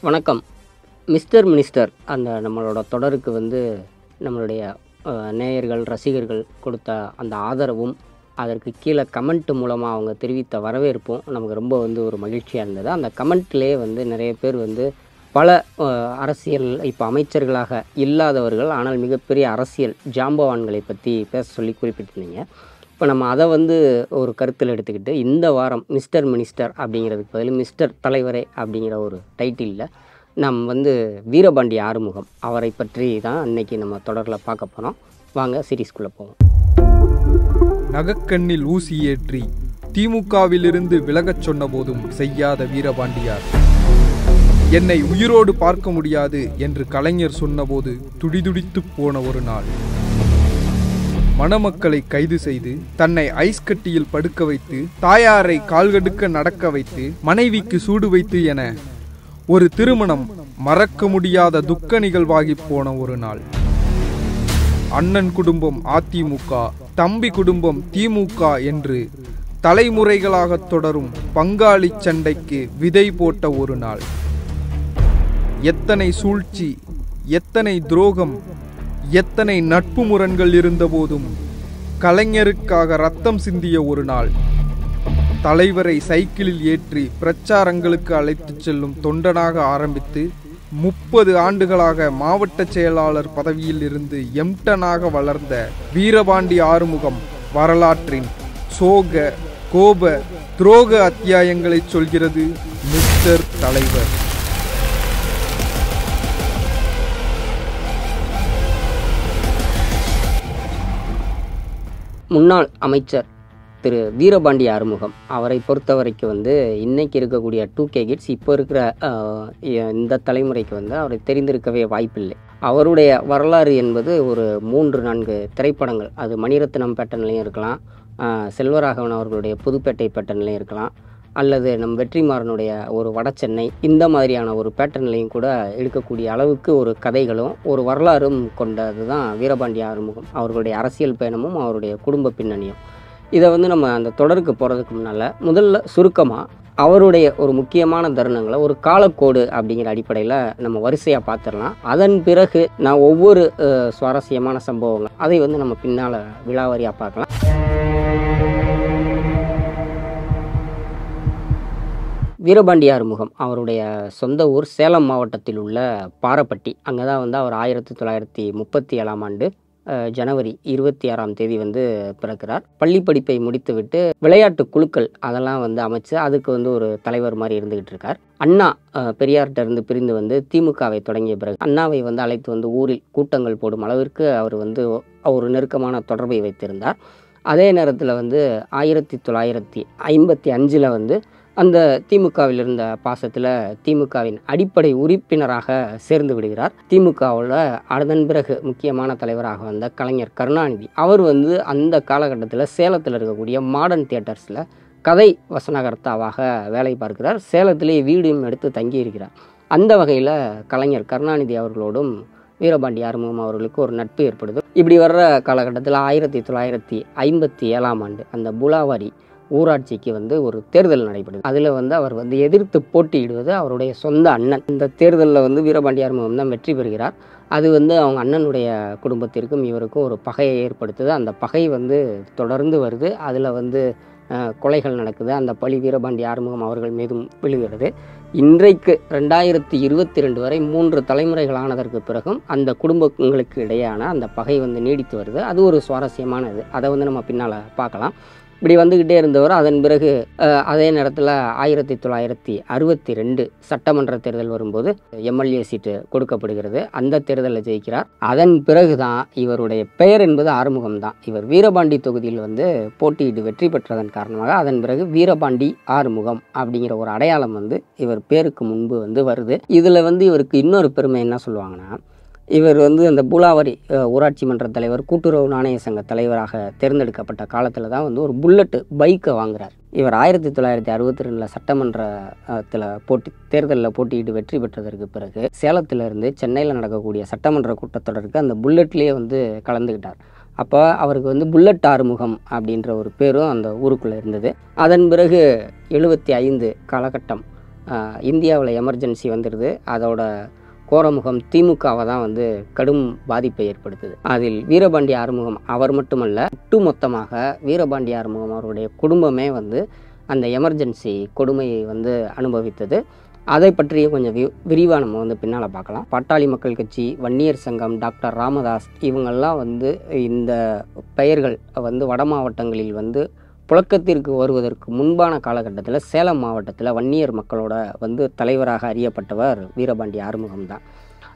வணக்கம் mister minister அந்த நம்மளோட தொடருக்கு வந்து நம்மளுடைய அஹ், நேயர்கள் ரசிகர்கள் கொடுத்த அந்த ஆதரவும் அதற்கு கீழே கமெண்ட் மூலமாக அவங்க தெரிவித்த வரவேற்பும் நமக்கு ரொம்ப வந்து ஒரு மகிழ்ச்சியாக இருந்தது அந்த கமெண்ட்லேயே வந்து நிறைய பேர் வந்து பல அஹ், அரசியல் இப்போ அமைச்சர்களாக இல்லாதவர்கள் ஆனால் மிகப்பெரிய அரசியல் ஜாம்பவான்களை பற்றி பேச சொல்லி குறிப்பிட்டிருந்தீங்க இப்போ நம்ம அதை வந்து ஒரு கருத்தில் எடுத்துக்கிட்டு இந்த வாரம் மிஸ்டர் மினிஸ்டர் அப்படிங்கிறதுக்கு பதில் மிஸ்டர் தலைவரே அப்படிங்கிற ஒரு டைட்டிலில் நாம் வந்து வீரபாண்டி ஆறுமுகம் அவரை பற்றி தான் அன்னைக்கு நம்ம தொடரில் பார்க்க போகிறோம் வாங்க சீரீஸ்குள்ளே போவோம் நகக்கண்ணில் ஊசி ஏற்றி திமுகவிலிருந்து விலகச் சொன்னபோதும் செய்யாத வீரபாண்டியார் என்னை உயிரோடு பார்க்க முடியாது என்று கலைஞர் சொன்னபோது துடிதுடித்துப் போன ஒரு நாள் மணமக்களை கைது செய்து தன்னை ஐஸ் கட்டியில் படுக்க வைத்து தாயாரை கால்கடுக்க நடக்க வைத்து மனைவிக்கு சூடு வைத்து என ஒரு திருமணம் மறக்க முடியாத துக்க நிகழ்வாகி போன ஒரு நாள் அண்ணன் குடும்பம் அதிமுக தம்பி குடும்பம் திமுக என்று தலைமுறைகளாக தொடரும் பங்காளி சண்டைக்கு விதை போட்ட ஒரு நாள் எத்தனை சூழ்ச்சி எத்தனை துரோகம் எத்தனை நட்பு முரண்கள் இருந்தபோதும் கலைஞருக்காக ரத்தம் சிந்திய ஒரு நாள் தலைவரை சைக்கிளில் ஏற்றி பிரச்சாரங்களுக்கு அழைத்துச் செல்லும் தொண்டனாக ஆரம்பித்து முப்பது ஆண்டுகளாக மாவட்ட செயலாளர் பதவியில் இருந்து எம்டனாக வளர்ந்த வீரபாண்டி ஆறுமுகம் வரலாற்றின் சோக கோப துரோக அத்தியாயங்களை சொல்கிறது மிஸ்டர் தலைவர் முன்னாள் அமைச்சர் திரு வீரபாண்டி ஆறுமுகம் அவரை பொறுத்த வரைக்கும் வந்து இன்னைக்கு இருக்கக்கூடிய டூ கே கிட்ஸ் இப்போ இருக்கிற ஆஹ், இந்த தலைமுறைக்கு வந்து அவரை தெரிந்திருக்கவே வாய்ப்பில்லை அவருடைய வரலாறு என்பது ஒரு மூன்று நான்கு திரைப்படங்கள் அது மணிரத்னம் பேட்டர்ன்லையும் இருக்கலாம் ஆஹ், செல்வராகவன் அவர்களுடைய புதுப்பேட்டை பேட்டர்ன்லையும் இருக்கலாம் அல்லது நம் வெற்றிமாறனுடைய ஒரு வடசென்னை இந்த மாதிரியான ஒரு பேட்டர்ன்லையும் கூட எடுக்கக்கூடிய அளவுக்கு ஒரு கதைகளும் ஒரு வரலாறும் கொண்டது தான் வீரபாண்டி ஆறுமுகம் அவர்களுடைய அரசியல் பயணமும் அவருடைய குடும்ப பின்னணியும் இதை வந்து நம்ம அந்த தொடருக்கு போகிறதுக்கு முன்னால் முதல்ல சுருக்கமாக அவருடைய ஒரு முக்கியமான தருணங்களை ஒரு காலக்கோடு அப்படிங்கிற அடிப்படையில் நம்ம வரிசையாக பார்த்துடலாம் அதன் பிறகு நான் ஒவ்வொரு அஹ், சுவாரஸ்யமான சம்பவங்கள் அதை வந்து நம்ம பின்னால் விழாவாரியாக பார்க்கலாம் வீரபாண்டி ஆறுமுகம் அவருடைய சொந்த ஊர் சேலம் மாவட்டத்தில் உள்ள பாரப்பட்டி அங்கே தான் வந்து அவர் ஆயிரத்தி தொள்ளாயிரத்தி முப்பத்தி ஏழாம் ஆண்டு அஹ், ஜனவரி இருபத்தி ஆறாம் தேதி வந்து பிறக்கிறார் பள்ளி படிப்பை முடித்துவிட்டு விளையாட்டு குழுக்கள் அதெல்லாம் வந்து அமைச்சு அதுக்கு வந்து ஒரு தலைவர் மாதிரி இருந்துகிட்டு இருக்கார் அண்ணா அஹ், பெரியார்கிட்ட இருந்து பிரிந்து வந்து திமுகவை தொடங்கிய பிறகு அண்ணாவை வந்து அழைத்து வந்து ஊரில் கூட்டங்கள் போடும் அளவிற்கு அவர் வந்து ஒரு நெருக்கமான தொடர்பை வைத்திருந்தார் அதே நேரத்தில் வந்து ஆயிரத்தி தொள்ளாயிரத்தி ஐம்பத்தி அஞ்சில் வந்து அந்த திமுகவில் இருந்த பாசத்தில் திமுகவின் அடிப்படை உறுப்பினராக சேர்ந்து விடுகிறார் திமுகவில் அதன் பிறகு முக்கியமான தலைவராக வந்த கலைஞர் கருணாநிதி அவர் வந்து அந்த காலகட்டத்தில் சேலத்தில் இருக்கக்கூடிய மாடர்ன் தியேட்டர்ஸில் கதை வசனகர்த்தாவாக வேலை பார்க்கிறார் சேலத்திலே வீடும் எடுத்து தங்கியிருக்கிறார் அந்த வகையில் கலைஞர் கருணாநிதி அவர்களோடும் வீரபாண்டி ஆறுமுகம் அவர்களுக்கு ஒரு நட்பு ஏற்படுது இப்படி வர்ற காலகட்டத்தில் ஆயிரத்தி தொள்ளாயிரத்தி ஐம்பத்தி ஏழாம் ஆண்டு அந்த புலாவாரி ஊராட்சிக்கு வந்து ஒரு தேர்தல் நடைபெறுது அதில் வந்து அவர் வந்து எதிர்த்து போட்டியிடுவது அவருடைய சொந்த அண்ணன் இந்த தேர்தலில் வந்து வீரபாண்டி ஆறுமுகம் தான் வெற்றி பெறுகிறார் அது வந்து அவங்க அண்ணனுடைய குடும்பத்திற்கும் இவருக்கும் ஒரு பகையை ஏற்படுத்துது அந்த பகை வந்து தொடர்ந்து வருது அதில் வந்து அஹ், கொலைகள் நடக்குது அந்த பழி வீரபாண்டி ஆறுமுகம் அவர்கள் மீதும் விழுகிறது இன்றைக்கு ரெண்டாயிரத்தி இருபத்தி ரெண்டு வரை மூன்று தலைமுறைகள் ஆனதற்கு பிறகும் அந்த குடும்பங்களுக்கு இடையான அந்த பகை வந்து நீடித்து வருது அது ஒரு சுவாரஸ்யமானது அதை வந்து நம்ம பின்னால் பார்க்கலாம் இப்படி வந்துக்கிட்டே இருந்தவர் அதன் பிறகு அஹ், அதே நேரத்தில் ஆயிரத்தி தொள்ளாயிரத்தி அறுபத்தி ரெண்டு சட்டமன்ற தேர்தல் வரும்போது எம்எல்ஏ சீட்டு கொடுக்கப்படுகிறது அந்த தேர்தலில் ஜெயிக்கிறார் அதன் பிறகு தான் இவருடைய பெயர் என்பது ஆறுமுகம் தான் இவர் வீரபாண்டி தொகுதியில் வந்து போட்டியிட்டு வெற்றி பெற்றதன் காரணமாக அதன் பிறகு வீரபாண்டி ஆறுமுகம் அப்படிங்கிற ஒரு அடையாளம் வந்து இவர் பேருக்கு முன்பு வந்து வருது இதில் வந்து இவருக்கு இன்னொரு பெருமை என்ன சொல்லுவாங்கன்னா இவர் வந்து அந்த பூலாவரி அஹ், ஊராட்சி மன்ற தலைவர் கூட்டுறவு நாணய சங்க தலைவராக தேர்ந்தெடுக்கப்பட்ட காலத்தில் தான் வந்து ஒரு புல்லட்டு பைக்கை வாங்குறார் இவர் ஆயிரத்தி தொள்ளாயிரத்தி அறுபத்தி ரெண்டில் சட்டமன்றத்தில் போட்டி தேர்தலில் போட்டியிட்டு வெற்றி பெற்றதற்கு பிறகு சேலத்திலிருந்து சென்னையில் நடக்கக்கூடிய சட்டமன்ற கூட்டத்தொடருக்கு அந்த புல்லட்லேயே வந்து கலந்துக்கிட்டார் அப்போ அவருக்கு வந்து புல்லட் ஆறுமுகம் அப்படின்ற ஒரு பேரும் அந்த ஊருக்குள்ளே இருந்தது அதன் பிறகு எழுபத்தி ஐந்து காலகட்டம் இந்தியாவில் எமர்ஜென்சி வந்துடுது அதோட கோரமுகம் திமுகவை தான் வந்து கடும் பாதிப்பை ஏற்படுத்துது அதில் வீரபாண்டி ஆறுமுகம் அவர் மட்டுமல்ல ஒட்டுமொத்தமாக வீரபாண்டி ஆறுமுகம் அவருடைய குடும்பமே வந்து அந்த எமர்ஜென்சி கொடுமையை வந்து அனுபவித்தது அதை பற்றிய கொஞ்சம் வி விரிவாக நம்ம வந்து பின்னால் பார்க்கலாம் பாட்டாளி மக்கள் கட்சி வன்னியர் சங்கம் டாக்டர் ராமதாஸ் இவங்கெல்லாம் வந்து இந்த பெயர்கள் வந்து வட மாவட்டங்களில் வந்து புழக்கத்திற்கு வருவதற்கு முன்பான காலகட்டத்தில் சேலம் மாவட்டத்தில் வன்னியர் மக்களோட வந்து தலைவராக அறியப்பட்டவர் வீரபாண்டி ஆறுமுகம் தான்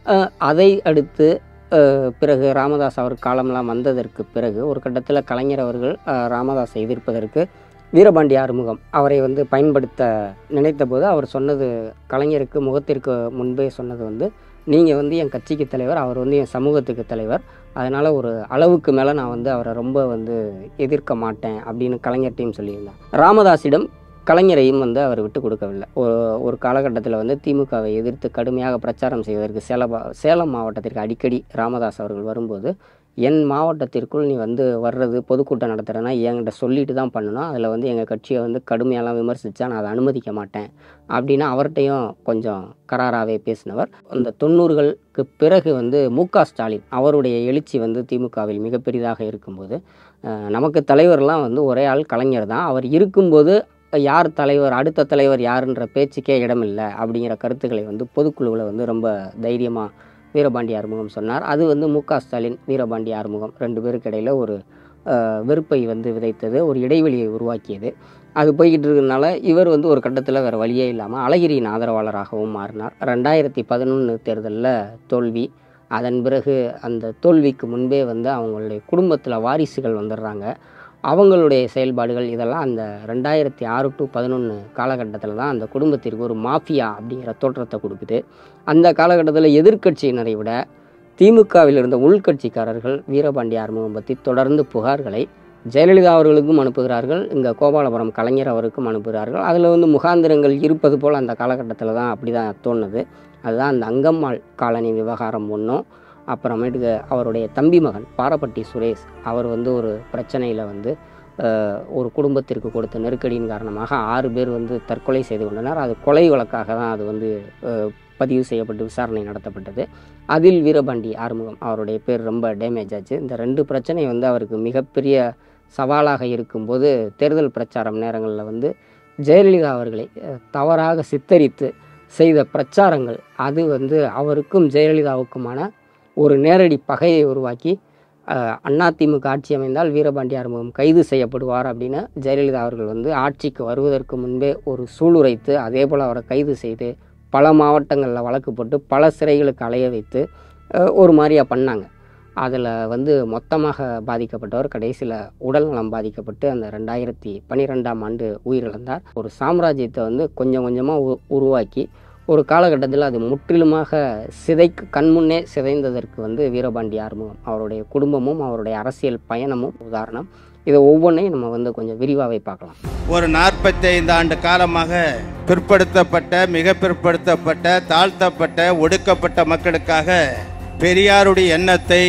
அதை அடுத்து அஹ், பிறகு ராமதாஸ் அவர் காலம்லாம் வந்ததற்கு பிறகு ஒரு கட்டத்தில் கலைஞர் அவர்கள் அஹ், ராமதாஸை எதிர்ப்பதற்கு வீரபாண்டி ஆறுமுகம் அவரை வந்து பயன்படுத்த நினைத்தபோது அவர் சொன்னது கலைஞருக்கு முகத்திற்கு முன்பே சொன்னது வந்து நீங்கள் வந்து என் கட்சிக்கு தலைவர் அவர் வந்து என் சமூகத்துக்கு தலைவர் அதனால் ஒரு அளவுக்கு மேலே நான் வந்து அவரை ரொம்ப வந்து எதிர்க்க மாட்டேன் அப்படின்னு கலைஞர்ட்டையும் சொல்லியிருந்தேன் ராமதாஸிடம் கலைஞரையும் வந்து அவர் விட்டு கொடுக்கவில்லை ஒரு ஒரு காலகட்டத்தில் வந்து திமுகவை எதிர்த்து கடுமையாக பிரச்சாரம் செய்வதற்கு சேலம் சேலம் மாவட்டத்திற்கு அடிக்கடி ராமதாஸ் அவர்கள் வரும்போது என் மாவட்டத்திற்குள் நீ வந்து வர்றது பொதுக்கூட்டம் நடத்துகிறேன்னா என்கிட்ட சொல்லிட்டு தான் பண்ணணும் அதில் வந்து எங்கள் கட்சியை வந்து கடுமையெல்லாம் விமர்சித்தா நான் அதை அனுமதிக்க மாட்டேன் அப்படின்னு அவர்கிட்டையும் கொஞ்சம் கராராகவே பேசினவர் அந்த தொண்ணூறுகளுக்கு பிறகு வந்து மு க ஸ்டாலின் அவருடைய எழுச்சி வந்து திமுகவில் மிகப்பெரிதாக இருக்கும்போது அஹ், நமக்கு தலைவர்லாம் வந்து ஒரே ஆள் கலைஞர் தான் அவர் இருக்கும்போது யார் தலைவர் அடுத்த தலைவர் யாருன்ற பேச்சுக்கே இடமில்லை அப்படிங்கிற கருத்துக்களை வந்து பொதுக்குழுவில் வந்து ரொம்ப தைரியமாக வீரபாண்டி ஆறுமுகம் சொன்னார் அது வந்து மு க ஸ்டாலின் வீரபாண்டி ஆறுமுகம் ரெண்டு பேருக்கு இடையில் ஒரு அஹ், வெறுப்பை வந்து விதைத்தது ஒரு இடைவெளியை உருவாக்கியது அது போய்கிட்டு இருக்கிறதுனால இவர் வந்து ஒரு கட்டத்தில் வேறு வழியே இல்லாமல் அழகிரியின் ஆதரவாளராகவும் மாறினார் ரெண்டாயிரத்தி பதினொன்று தேர்தலில் தோல்வி அதன் பிறகு அந்த தோல்விக்கு முன்பே வந்து அவங்களுடைய குடும்பத்தில் வாரிசுகள் வந்துடுறாங்க அவங்களுடைய செயல்பாடுகள் இதெல்லாம் அந்த ரெண்டாயிரத்தி ஆறு டு பதினொன்று காலகட்டத்தில் தான் அந்த குடும்பத்திற்கு ஒரு மாஃபியா அப்படிங்கிற தோற்றத்தை கொடுக்குது அந்த காலகட்டத்தில் எதிர்க்கட்சியினரை விட திமுகவில் இருந்த உள்கட்சிக்காரர்கள் வீரபாண்டி ஆறுமுகம் பற்றி தொடர்ந்து புகார்களை ஜெயலலிதா அவர்களுக்கும் அனுப்புகிறார்கள் இங்கே கோபாலபுரம் கலைஞர் அவருக்கும் அனுப்புகிறார்கள் அதில் வந்து முகாந்திரங்கள் இருப்பது போல் அந்த காலகட்டத்தில் தான் அப்படி தான் தோணுது அதுதான் அந்த அங்கம்மாள் காலனி விவகாரம் ஒன்றும் அப்புறமேட்டுக்கு அவருடைய தம்பி மகன் பாரப்பட்டி சுரேஷ் அவர் வந்து ஒரு பிரச்சனையில் வந்து அஹ், ஒரு குடும்பத்திற்கு கொடுத்த நெருக்கடியின் காரணமாக ஆறு பேர் வந்து தற்கொலை செய்து கொண்டனர் அது கொலை வழக்காக தான் அது வந்து அஹ், பதிவு செய்யப்பட்டு விசாரணை நடத்தப்பட்டது அதில் வீரபாண்டி ஆறுமுகம் அவருடைய பேர் ரொம்ப டேமேஜ் ஆச்சு இந்த ரெண்டு பிரச்சனை வந்து அவருக்கு மிகப்பெரிய சவாலாக இருக்கும்போது தேர்தல் பிரச்சாரம் நேரங்களில் வந்து ஜெயலலிதா அவர்களை அஹ், தவறாக சித்தரித்து செய்த பிரச்சாரங்கள் அது வந்து அவருக்கும் ஜெயலலிதாவுக்குமான ஒரு நேரடி பகையை உருவாக்கி அஹ், அதிமுக ஆட்சி அமைந்தால் வீரபாண்டி ஆறுமுகம் கைது செய்யப்படுவார் அப்படின்னு ஜெயலலிதா அவர்கள் வந்து ஆட்சிக்கு வருவதற்கு முன்பே ஒரு சூளுரைத்து அதே போல் அவரை கைது செய்து பல மாவட்டங்களில் வழக்கு போட்டு பல சிறைகளுக்கு அலைய வைத்து அஹ், ஒரு மாதிரியாக பண்ணாங்க அதில் வந்து மொத்தமாக பாதிக்கப்பட்டவர் கடைசியில் உடல்நலம் பாதிக்கப்பட்டு அந்த ரெண்டாயிரத்தி பன்னிரெண்டாம் ஆண்டு உயிரிழந்தார் ஒரு சாம்ராஜ்யத்தை வந்து கொஞ்சம் கொஞ்சமாக உ உருவாக்கி ஒரு காலகட்டத்தில் அது முற்றிலுமாக சிதைக்கு கண்முன்னே சிதைந்ததற்கு வந்து வீரபாண்டி ஆறுமுகம் அவருடைய குடும்பமும் அவருடைய அரசியல் பயணமும் உதாரணம் இதை ஒவ்வொன்றையும் நம்ம வந்து கொஞ்சம் விரிவாகவே பார்க்கலாம் ஒரு நாற்பத்தைந்து ஆண்டு காலமாக பிற்படுத்தப்பட்ட மிக பிற்படுத்தப்பட்ட தாழ்த்தப்பட்ட ஒடுக்கப்பட்ட மக்களுக்காக பெரியாருடைய எண்ணத்தை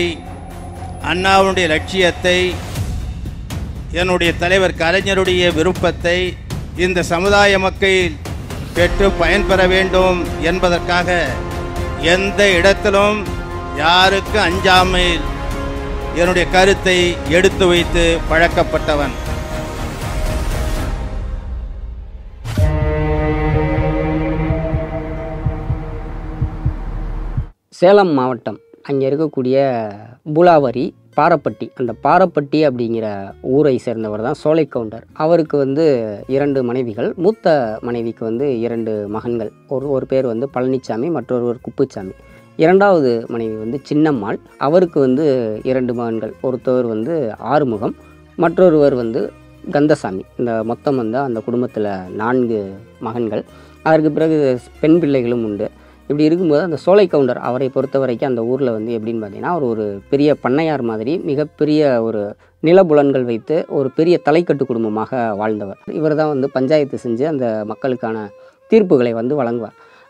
அண்ணாவுடைய லட்சியத்தை என்னுடைய தலைவர் கலைஞருடைய விருப்பத்தை இந்த சமுதாய மக்கள் பெற்று பயன்பெற வேண்டும் என்பதற்காக எந்த இடத்திலும் யாருக்கு அஞ்சாமல் என்னுடைய கருத்தை எடுத்து வைத்து பழக்கப்பட்டவன் சேலம் மாவட்டம் அங்கே இருக்கக்கூடிய பூலாவரி பாரப்பட்டி அந்த பாரப்பட்டி அப்படிங்கிற ஊரை சேர்ந்தவர் தான் சோலை கவுண்டர் அவருக்கு வந்து இரண்டு மனைவிகள் மூத்த மனைவிக்கு வந்து இரண்டு மகன்கள் ஒரு ஒரு பேர் வந்து பழனிச்சாமி மற்றொருவர் குப்புச்சாமி இரண்டாவது மனைவி வந்து சின்னம்மாள் அவருக்கு வந்து இரண்டு மகன்கள் ஒருத்தவர் வந்து ஆறுமுகம் மற்றொருவர் வந்து கந்தசாமி இந்த மொத்தம் வந்து அந்த குடும்பத்தில் நான்கு மகன்கள் அதற்கு பிறகு பெண் பிள்ளைகளும் உண்டு இப்படி இருக்கும்போது அந்த சோலை கவுண்டர் அவரை பொறுத்த வரைக்கும் அந்த ஊரில் வந்து எப்படின்னு பார்த்தீங்கன்னா அவர் ஒரு பெரிய பண்ணையார் மாதிரி மிகப்பெரிய ஒரு நிலபுலன்கள் வைத்து ஒரு பெரிய தலைக்கட்டு குடும்பமாக வாழ்ந்தவர் இவர் தான் வந்து பஞ்சாயத்து செஞ்சு அந்த மக்களுக்கான தீர்ப்புகளை வந்து வழங்குவார்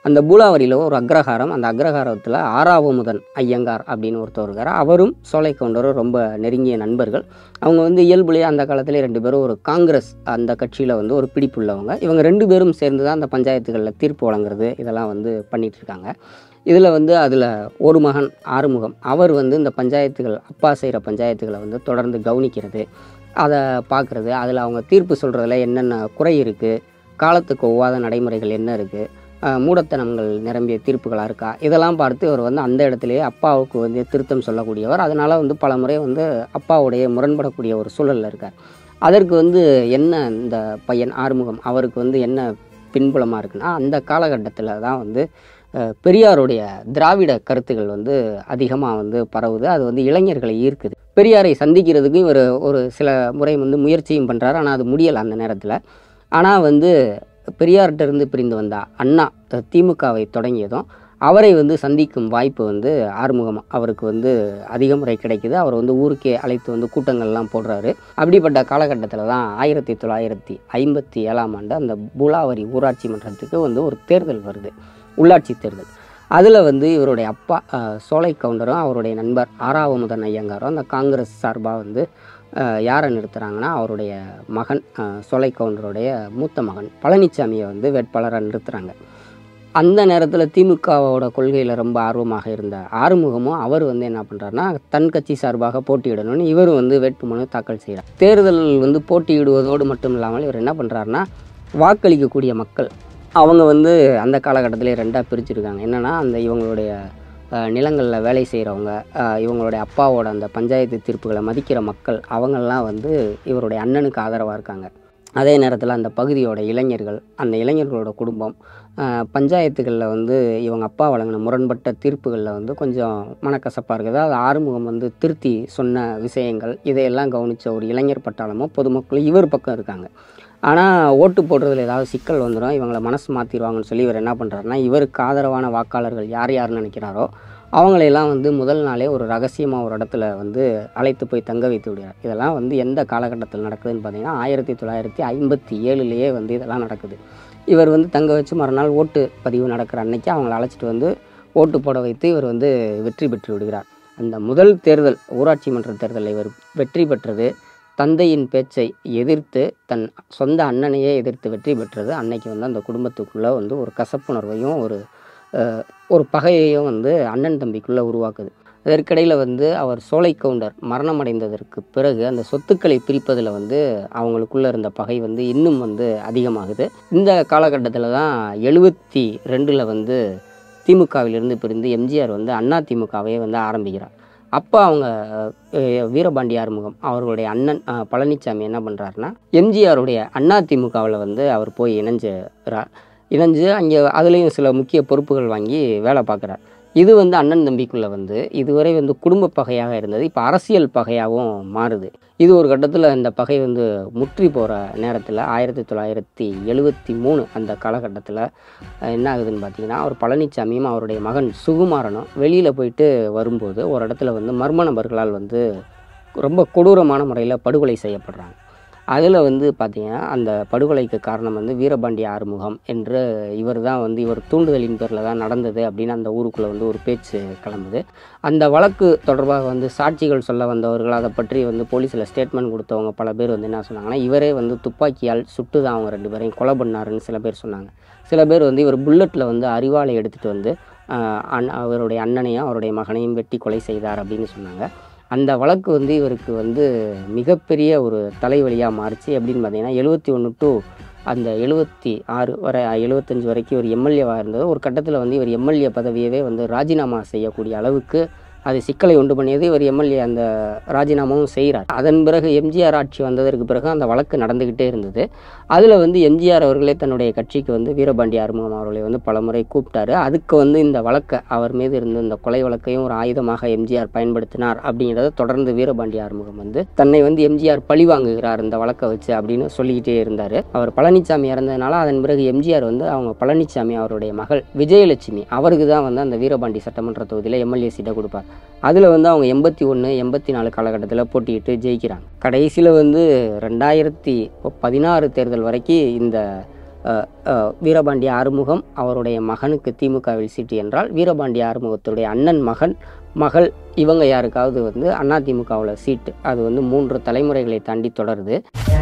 அந்த பூலாவரியில் ஒரு அக்ரஹாரம் அந்த அக்ரஹாரத்தில் ஆறாவமுதன் ஐயங்கார் அப்படின்னு ஒருத்தர் இருக்கார் அவரும் சோலை கவுண்டரும் ரொம்ப நெருங்கிய நண்பர்கள் அவங்க வந்து இயல்புலேயே அந்த காலத்திலே ரெண்டு பேரும் ஒரு காங்கிரஸ் அந்த கட்சியில் வந்து ஒரு பிடிப்புள்ளவங்க இவங்க ரெண்டு பேரும் சேர்ந்து தான் அந்த பஞ்சாயத்துகளில் தீர்ப்பு வழங்குறது இதெல்லாம் வந்து பண்ணிட்டு இருக்காங்க இதில் வந்து அதில் ஒரு மகன் ஆறுமுகம் அவர் வந்து இந்த பஞ்சாயத்துகள் அப்பா செய்கிற பஞ்சாயத்துகளை வந்து தொடர்ந்து கவனிக்கிறது அதை பார்க்குறது அதில் அவங்க தீர்ப்பு சொல்கிறதுல என்னென்ன குறை இருக்குது காலத்துக்கு ஒவ்வாத நடைமுறைகள் என்ன இருக்குது மூடத்தனங்கள் நிரம்பிய தீர்ப்புகளாக இருக்கா இதெல்லாம் பார்த்து இவர் வந்து அந்த இடத்துலையே அப்பாவுக்கு வந்து திருத்தம் சொல்லக்கூடியவர் அதனால் வந்து பல முறை வந்து அப்பாவுடைய முரண்படக்கூடிய ஒரு சூழலில் இருக்கார் அதற்கு வந்து என்ன இந்த பையன் ஆறுமுகம் அவருக்கு வந்து என்ன பின்புலமாக இருக்குன்னா அந்த காலகட்டத்தில் தான் வந்து அஹ், பெரியாருடைய திராவிட கருத்துக்கள் வந்து அதிகமாக வந்து பரவுது அது வந்து இளைஞர்களை ஈர்க்குது பெரியாரை சந்திக்கிறதுக்கு இவர் ஒரு சில முறை வந்து முயற்சியும் பண்ணுறாரு ஆனால் அது முடியலை அந்த நேரத்தில் ஆனால் வந்து பெரியார்கிட்ட இருந்து பிரிந்து வந்த அண்ணா அஹ், திமுகவை தொடங்கியதும் அவரை வந்து சந்திக்கும் வாய்ப்பு வந்து ஆறுமுகம் அவருக்கு வந்து அதிக முறை கிடைக்குது அவர் வந்து ஊருக்கே அழைத்து வந்து கூட்டங்கள்லாம் போடுறாரு அப்படிப்பட்ட காலகட்டத்தில் தான் ஆயிரத்தி தொள்ளாயிரத்தி ஐம்பத்தி ஏழாம் ஆண்டு அந்த பூலாவரி ஊராட்சி மன்றத்துக்கு வந்து ஒரு தேர்தல் வருது உள்ளாட்சி தேர்தல் அதில் வந்து இவருடைய அப்பா அஹ், சோலை கவுண்டரும் அவருடைய நண்பர் ஆறாவமுதன் ஐயங்காரும் அந்த காங்கிரஸ் சார்பாக வந்து அஹ், யாரை நிறுத்துறாங்கன்னா அவருடைய மகன் அஹ், சோலை கவுண்டருடைய மூத்த மகன் பழனிசாமியை வந்து வேட்பாளராக நிறுத்துறாங்க அந்த நேரத்தில் திமுகவோட கொள்கையில் ரொம்ப ஆர்வமாக இருந்த ஆறுமுகமும் அவர் வந்து என்ன பண்ணுறாருன்னா தன் கட்சி சார்பாக போட்டியிடணும்னு இவர் வந்து வேட்புமனு தாக்கல் செய்கிறார் தேர்தல் வந்து போட்டியிடுவதோடு மட்டும் இல்லாமல் இவர் என்ன பண்ணுறாருன்னா வாக்களிக்கக்கூடிய மக்கள் அவங்க வந்து அந்த காலகட்டத்திலே ரெண்டாக பிரிச்சிருக்காங்க என்னென்னா அந்த இவங்களுடைய நிலங்களில் வேலை செய்கிறவங்க இவங்களுடைய அப்பாவோட அந்த பஞ்சாயத்து தீர்ப்புகளை மதிக்கிற மக்கள் அவங்கெல்லாம் வந்து இவருடைய அண்ணனுக்கு ஆதரவாக இருக்காங்க அதே நேரத்தில் அந்த பகுதியோட இளைஞர்கள் அந்த இளைஞர்களோட குடும்பம் அஹ், பஞ்சாயத்துகளில் வந்து இவங்க அப்பா வழங்கின முரண்பட்ட தீர்ப்புகளில் வந்து கொஞ்சம் மனக்கசப்பாக இருக்குது அது ஆறுமுகம் வந்து திருத்தி சொன்ன விஷயங்கள் இதையெல்லாம் கவனித்த ஒரு இளைஞர் பட்டாளமும் பொதுமக்களும் இவர் பக்கம் இருக்காங்க ஆனால் ஓட்டு போடுறதுல ஏதாவது சிக்கல் வந்துடும் இவங்களை மனசு மாற்றிடுவாங்கன்னு சொல்லி இவர் என்ன பண்ணுறாருன்னா இவருக்கு ஆதரவான வாக்காளர்கள் யார் யாருன்னு நினைக்கிறாரோ அவங்களையெல்லாம் வந்து முதல் நாளே ஒரு ரகசியமாக ஒரு இடத்துல வந்து அழைத்து போய் தங்க வைத்து விடுறார் இதெல்லாம் வந்து எந்த காலகட்டத்தில் நடக்குதுன்னு பார்த்தீங்கன்னா ஆயிரத்தி தொள்ளாயிரத்தி ஐம்பத்தி ஏழுலேயே வந்து இதெல்லாம் நடக்குது இவர் வந்து தங்க வச்சு மறுநாள் ஓட்டு பதிவு நடக்கிற அன்னைக்கு அவங்கள அழைச்சிட்டு வந்து ஓட்டு போட வைத்து இவர் வந்து வெற்றி பெற்று விடுகிறார் அந்த முதல் தேர்தல் ஊராட்சி மன்ற தேர்தலில் இவர் வெற்றி பெற்றது தந்தையின் பேச்சை எதிர்த்து தன் சொந்த அண்ணனையே எதிர்த்து வெற்றி பெற்றது அன்னைக்கு வந்து அந்த குடும்பத்துக்குள்ளே வந்து ஒரு கசப்புணர்வையும் ஒரு அஹ், ஒரு பகையையும் வந்து அண்ணன் தம்பிக்குள்ளே உருவாக்குது அதற்கிடையில் வந்து அவர் சோலை கவுண்டர் மரணமடைந்ததற்கு பிறகு அந்த சொத்துக்களை பிரிப்பதில் வந்து அவங்களுக்குள்ள இருந்த பகை வந்து இன்னும் வந்து அதிகமாகுது இந்த காலகட்டத்தில் தான் எழுபத்தி ரெண்டில் வந்து திமுகவிலிருந்து பிரிந்து எம்ஜிஆர் வந்து அண்ணா திமுகவே வந்து ஆரம்பிக்கிறார் அப்போ அவங்க அஹ், வீரபாண்டி ஆறுமுகம் அவர்களுடைய அண்ணன் அஹ், பழனிசாமி என்ன பண்ணுறாருன்னா எம்ஜிஆருடைய அண்ணா திமுகவில் வந்து அவர் போய் இணைஞ்சுறார் இணைஞ்சு அங்கே அதுலேயும் சில முக்கிய பொறுப்புகள் வாங்கி வேலை பார்க்குறார் இது வந்து அண்ணன் தம்பிக்குள்ளே வந்து இதுவரை வந்து குடும்ப பகையாக இருந்தது இப்போ அரசியல் பகையாகவும் மாறுது இது ஒரு கட்டத்தில் இந்த பகை வந்து முற்றி போகிற நேரத்தில் ஆயிரத்தி தொள்ளாயிரத்தி எழுபத்தி மூணு அந்த காலகட்டத்தில் என்ன ஆகுதுன்னு பார்த்தீங்கன்னா அவர் பழனிசாமியும் அவருடைய மகன் சுகுமாரனும் வெளியில் போயிட்டு வரும்போது ஒரு இடத்துல வந்து மர்ம நபர்களால் வந்து ரொம்ப கொடூரமான முறையில் படுகொலை செய்யப்படுறாங்க அதில் வந்து பார்த்தீங்கன்னா அந்த படுகொலைக்கு காரணம் வந்து வீரபாண்டி ஆறுமுகம் என்று இவர் தான் வந்து இவர் தூண்டுதலின் பேரில் தான் நடந்தது அப்படின்னு அந்த ஊருக்குள்ளே வந்து ஒரு பேச்சு கிளம்புது அந்த வழக்கு தொடர்பாக வந்து சாட்சிகள் சொல்ல வந்தவர்கள் அதை பற்றி வந்து போலீஸில் ஸ்டேட்மெண்ட் கொடுத்தவங்க பல பேர் வந்து என்ன சொன்னாங்கன்னா இவரே வந்து துப்பாக்கியால் சுட்டு தான் அவங்க ரெண்டு பேரையும் கொலை பண்ணாருன்னு சில பேர் சொன்னாங்க சில பேர் வந்து இவர் புல்லட்டில் வந்து அறிவாளை எடுத்துகிட்டு வந்து ஆஹ், அண்ண அவருடைய அண்ணனையும் அவருடைய மகனையும் வெட்டி கொலை செய்தார் அப்படின்னு சொன்னாங்க அந்த வழக்கு வந்து இவருக்கு வந்து மிகப்பெரிய ஒரு தலைவலியாக மாறுச்சு எப்படின்னு பார்த்தீங்கன்னா எழுபத்தி ஒன்று டு அந்த எழுபத்தி ஆறு வரை எழுபத்தஞ்சு வரைக்கும் இவர் எம்எல்ஏவாக இருந்தது ஒரு கட்டத்தில் வந்து இவர் எம்எல்ஏ பதவியவே வந்து ராஜினாமா செய்யக்கூடிய அளவுக்கு அது சிக்கலை உண்டு பண்ணியது இவர் எம்எல்ஏ அந்த ராஜினாமாவும் செய்கிறார் அதன் பிறகு எம்ஜிஆர் ஆட்சி வந்ததற்கு பிறகு அந்த வழக்கு நடந்துக்கிட்டே இருந்தது அதில் வந்து எம்ஜிஆர் அவர்களே தன்னுடைய கட்சிக்கு வந்து வீரபாண்டி ஆறுமுகம் அவர்களை வந்து பலமுறை கூப்பிட்டாரு அதுக்கு வந்து இந்த வழக்கை அவர் மீது இருந்த இந்த கொலை வழக்கையும் ஒரு ஆயுதமாக எம்ஜிஆர் பயன்படுத்தினார் அப்படிங்கிறத தொடர்ந்து வீரபாண்டி ஆறுமுகம் வந்து தன்னை வந்து எம்ஜிஆர் பழி வாங்குகிறார் இந்த வழக்கை வச்சு அப்படின்னு சொல்லிக்கிட்டே இருந்தார் அவர் பழனிசாமி இறந்ததுனால அதன் பிறகு எம்ஜிஆர் வந்து அவங்க பழனிசாமி அவருடைய மகள் விஜயலட்சுமி அவருக்கு தான் வந்து அந்த வீரபாண்டி சட்டமன்ற தொகுதியில் எம்எல்ஏ சீட்டை கொடுப்பார் அதில் வந்து அவங்க எண்பத்தி ஒன்று எண்பத்தி நாலு காலகட்டத்தில் போட்டியிட்டு ஜெயிக்கிறாங்க கடைசியில் வந்து ரெண்டாயிரத்தி பதினாறு தேர்தல் வரைக்கும் இந்த அஹ், அஹ், வீரபாண்டிய ஆறுமுகம் அவருடைய மகனுக்கு திமுகவில் சீட்டு என்றால் வீரபாண்டிய ஆறுமுகத்துடைய அண்ணன் மகன் மகள் இவங்க யாருக்காவது வந்து அதிமுகவில் சீட்டு அது வந்து மூன்று தலைமுறைகளை தாண்டி தொடருது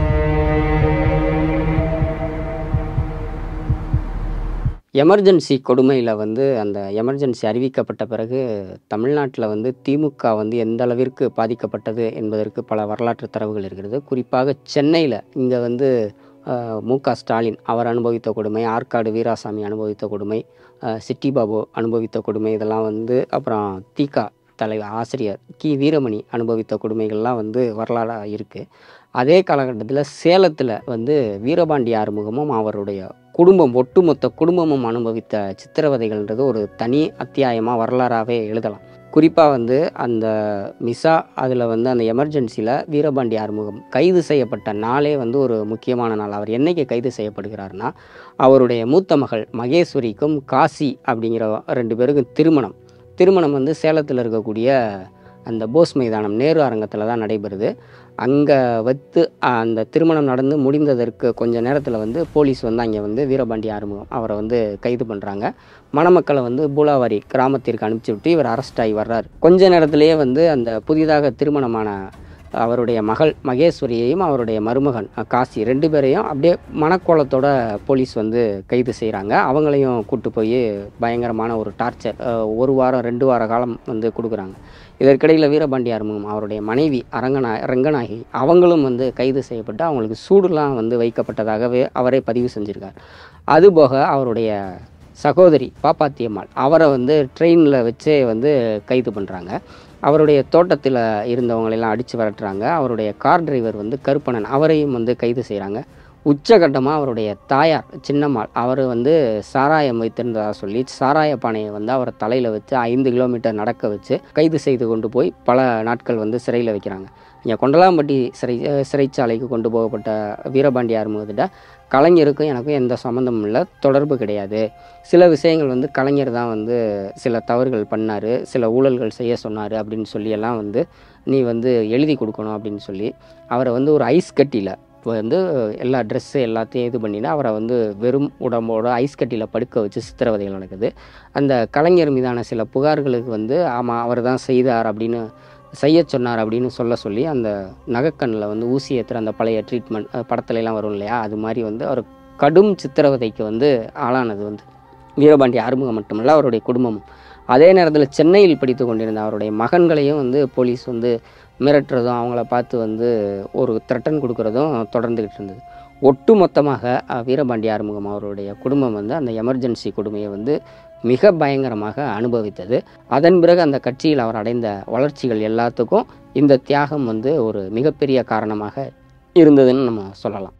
எமர்ஜென்சி கொடுமையில் வந்து அந்த எமர்ஜென்சி அறிவிக்கப்பட்ட பிறகு தமிழ்நாட்டில் வந்து திமுக வந்து எந்த அளவிற்கு பாதிக்கப்பட்டது என்பதற்கு பல வரலாற்று தரவுகள் இருக்கிறது குறிப்பாக சென்னையில் இங்கே வந்து அஹ், மு க ஸ்டாலின் அவர் அனுபவித்த கொடுமை ஆற்காடு வீராசாமி அனுபவித்த கொடுமை அஹ், சிட்டி பாபு அனுபவித்த கொடுமை இதெல்லாம் வந்து அப்புறம் தீகா தலைவர் ஆசிரியர் கி வீரமணி அனுபவித்த கொடுமைகள்லாம் வந்து வரலாறாக இருக்குது அதே காலகட்டத்தில் சேலத்தில் வந்து வீரபாண்டி ஆறுமுகமும் அவருடைய குடும்பம் ஒட்டுமொத்த குடும்பமும் அனுபவித்த சித்திரவதைகள்ன்றது ஒரு தனி அத்தியாயமாக வரலாறாகவே எழுதலாம் குறிப்பாக வந்து அந்த மிசா அதில் வந்து அந்த எமர்ஜென்சியில் வீரபாண்டி ஆறுமுகம் கைது செய்யப்பட்ட நாளே வந்து ஒரு முக்கியமான நாள் அவர் என்னைக்கு கைது செய்யப்படுகிறார்னா அவருடைய மூத்த மகள் மகேஸ்வரிக்கும் காசி அப்படிங்கிற ரெண்டு பேருக்கும் திருமணம் திருமணம் வந்து சேலத்தில் இருக்கக்கூடிய அந்த போஸ் மைதானம் நேரு அரங்கத்தில் தான் நடைபெறுது அங்கே வைத்து அந்த திருமணம் நடந்து முடிந்ததற்கு கொஞ்ச நேரத்தில் வந்து போலீஸ் வந்து அங்கே வந்து வீரபாண்டி ஆறுமுகம் அவரை வந்து கைது பண்ணுறாங்க மணமக்களை வந்து பூலாவாரி கிராமத்திற்கு அனுப்பிச்சி விட்டு இவர் அரெஸ்ட் ஆகி வர்றார் கொஞ்ச நேரத்திலேயே வந்து அந்த புதிதாக திருமணமான அவருடைய மகள் மகேஸ்வரியையும் அவருடைய மருமகன் அஹ், காசி ரெண்டு பேரையும் அப்படியே மனக்கோலத்தோட போலீஸ் வந்து கைது செய்கிறாங்க அவங்களையும் கூட்டு போய் பயங்கரமான ஒரு டார்ச்சர் ஒரு வாரம் ரெண்டு வார காலம் வந்து கொடுக்குறாங்க இதற்கிடையில் வீரபாண்டி ஆறுமுகம் அவருடைய மனைவி அரங்கநா ரங்கநாயகி அவங்களும் வந்து கைது செய்யப்பட்டு அவங்களுக்கு சூடுலாம் வந்து வைக்கப்பட்டதாகவே அவரே பதிவு செஞ்சுருக்கார் அதுபோக அவருடைய சகோதரி பாப்பாத்தியம்மாள் அவரை வந்து ட்ரெயினில் வச்சே வந்து கைது பண்ணுறாங்க அவருடைய தோட்டத்தில் இருந்தவங்களெல்லாம் அடித்து விரட்டுறாங்க அவருடைய கார் டிரைவர் வந்து கருப்பணன் அவரையும் வந்து கைது செய்கிறாங்க உச்சகட்டமாக அவருடைய தாயார் சின்னம்மாள் அவர் வந்து சாராயம் வைத்திருந்ததாக சொல்லி சாராய பானையை வந்து அவர் தலையில் வச்சு ஐந்து கிலோமீட்டர் நடக்க வச்சு கைது செய்து கொண்டு போய் பல நாட்கள் வந்து சிறையில் வைக்கிறாங்க இங்கே கொண்டலாம்பட்டி சிறை அஹ் சிறைச்சாலைக்கு கொண்டு போகப்பட்ட வீரபாண்டி ஆறுமுகத்திட்ட கலைஞருக்கும் எனக்கும் எந்த சம்மந்தமும் இல்லை தொடர்பு கிடையாது சில விஷயங்கள் வந்து கலைஞர் தான் வந்து சில தவறுகள் பண்ணார் சில ஊழல்கள் செய்ய சொன்னார் அப்படின்னு சொல்லி எல்லாம் வந்து நீ வந்து எழுதி கொடுக்கணும் அப்படின்னு சொல்லி அவரை வந்து ஒரு ஐஸ் கட்டியில் இப்போ வந்து எல்லா ட்ரெஸ்ஸு எல்லாத்தையும் இது பண்ணிட்டு அவரை வந்து வெறும் உடம்போட ஐஸ் கட்டியில் படுக்க வச்சு சித்திரவதைகள் நடக்குது அந்த கலைஞர் மீதான சில புகார்களுக்கு வந்து ஆமாம் அவர் தான் செய்தார் அப்படின்னு செய்ய சொன்னார் அப்படின்னு சொல்ல சொல்லி அந்த நகைக்கண்ணில் வந்து ஊசி ஏற்றுற அந்த பழைய ட்ரீட்மெண்ட் படத்துல எல்லாம் வரும் இல்லையா அது மாதிரி வந்து அவர் கடும் சித்திரவதைக்கு வந்து ஆளானது வந்து வீரபாண்டி ஆறுமுகம் மட்டுமல்ல அவருடைய குடும்பமும் அதே நேரத்தில் சென்னையில் படித்து கொண்டிருந்த அவருடைய மகன்களையும் வந்து போலீஸ் வந்து மிரட்டுறதும் அவங்கள பார்த்து வந்து ஒரு த்ரெட்டன் கொடுக்குறதும் தொடர்ந்துக்கிட்டு இருந்தது ஒட்டு மொத்தமாக அஹ், வீரபாண்டி ஆறுமுகம் அவருடைய குடும்பம் வந்து அந்த எமர்ஜென்சி கொடுமையை வந்து மிக பயங்கரமாக அனுபவித்தது அதன் பிறகு அந்த கட்சியில் அவர் அடைந்த வளர்ச்சிகள் எல்லாத்துக்கும் இந்த தியாகம் வந்து ஒரு மிகப்பெரிய காரணமாக இருந்ததுன்னு நம்ம சொல்லலாம்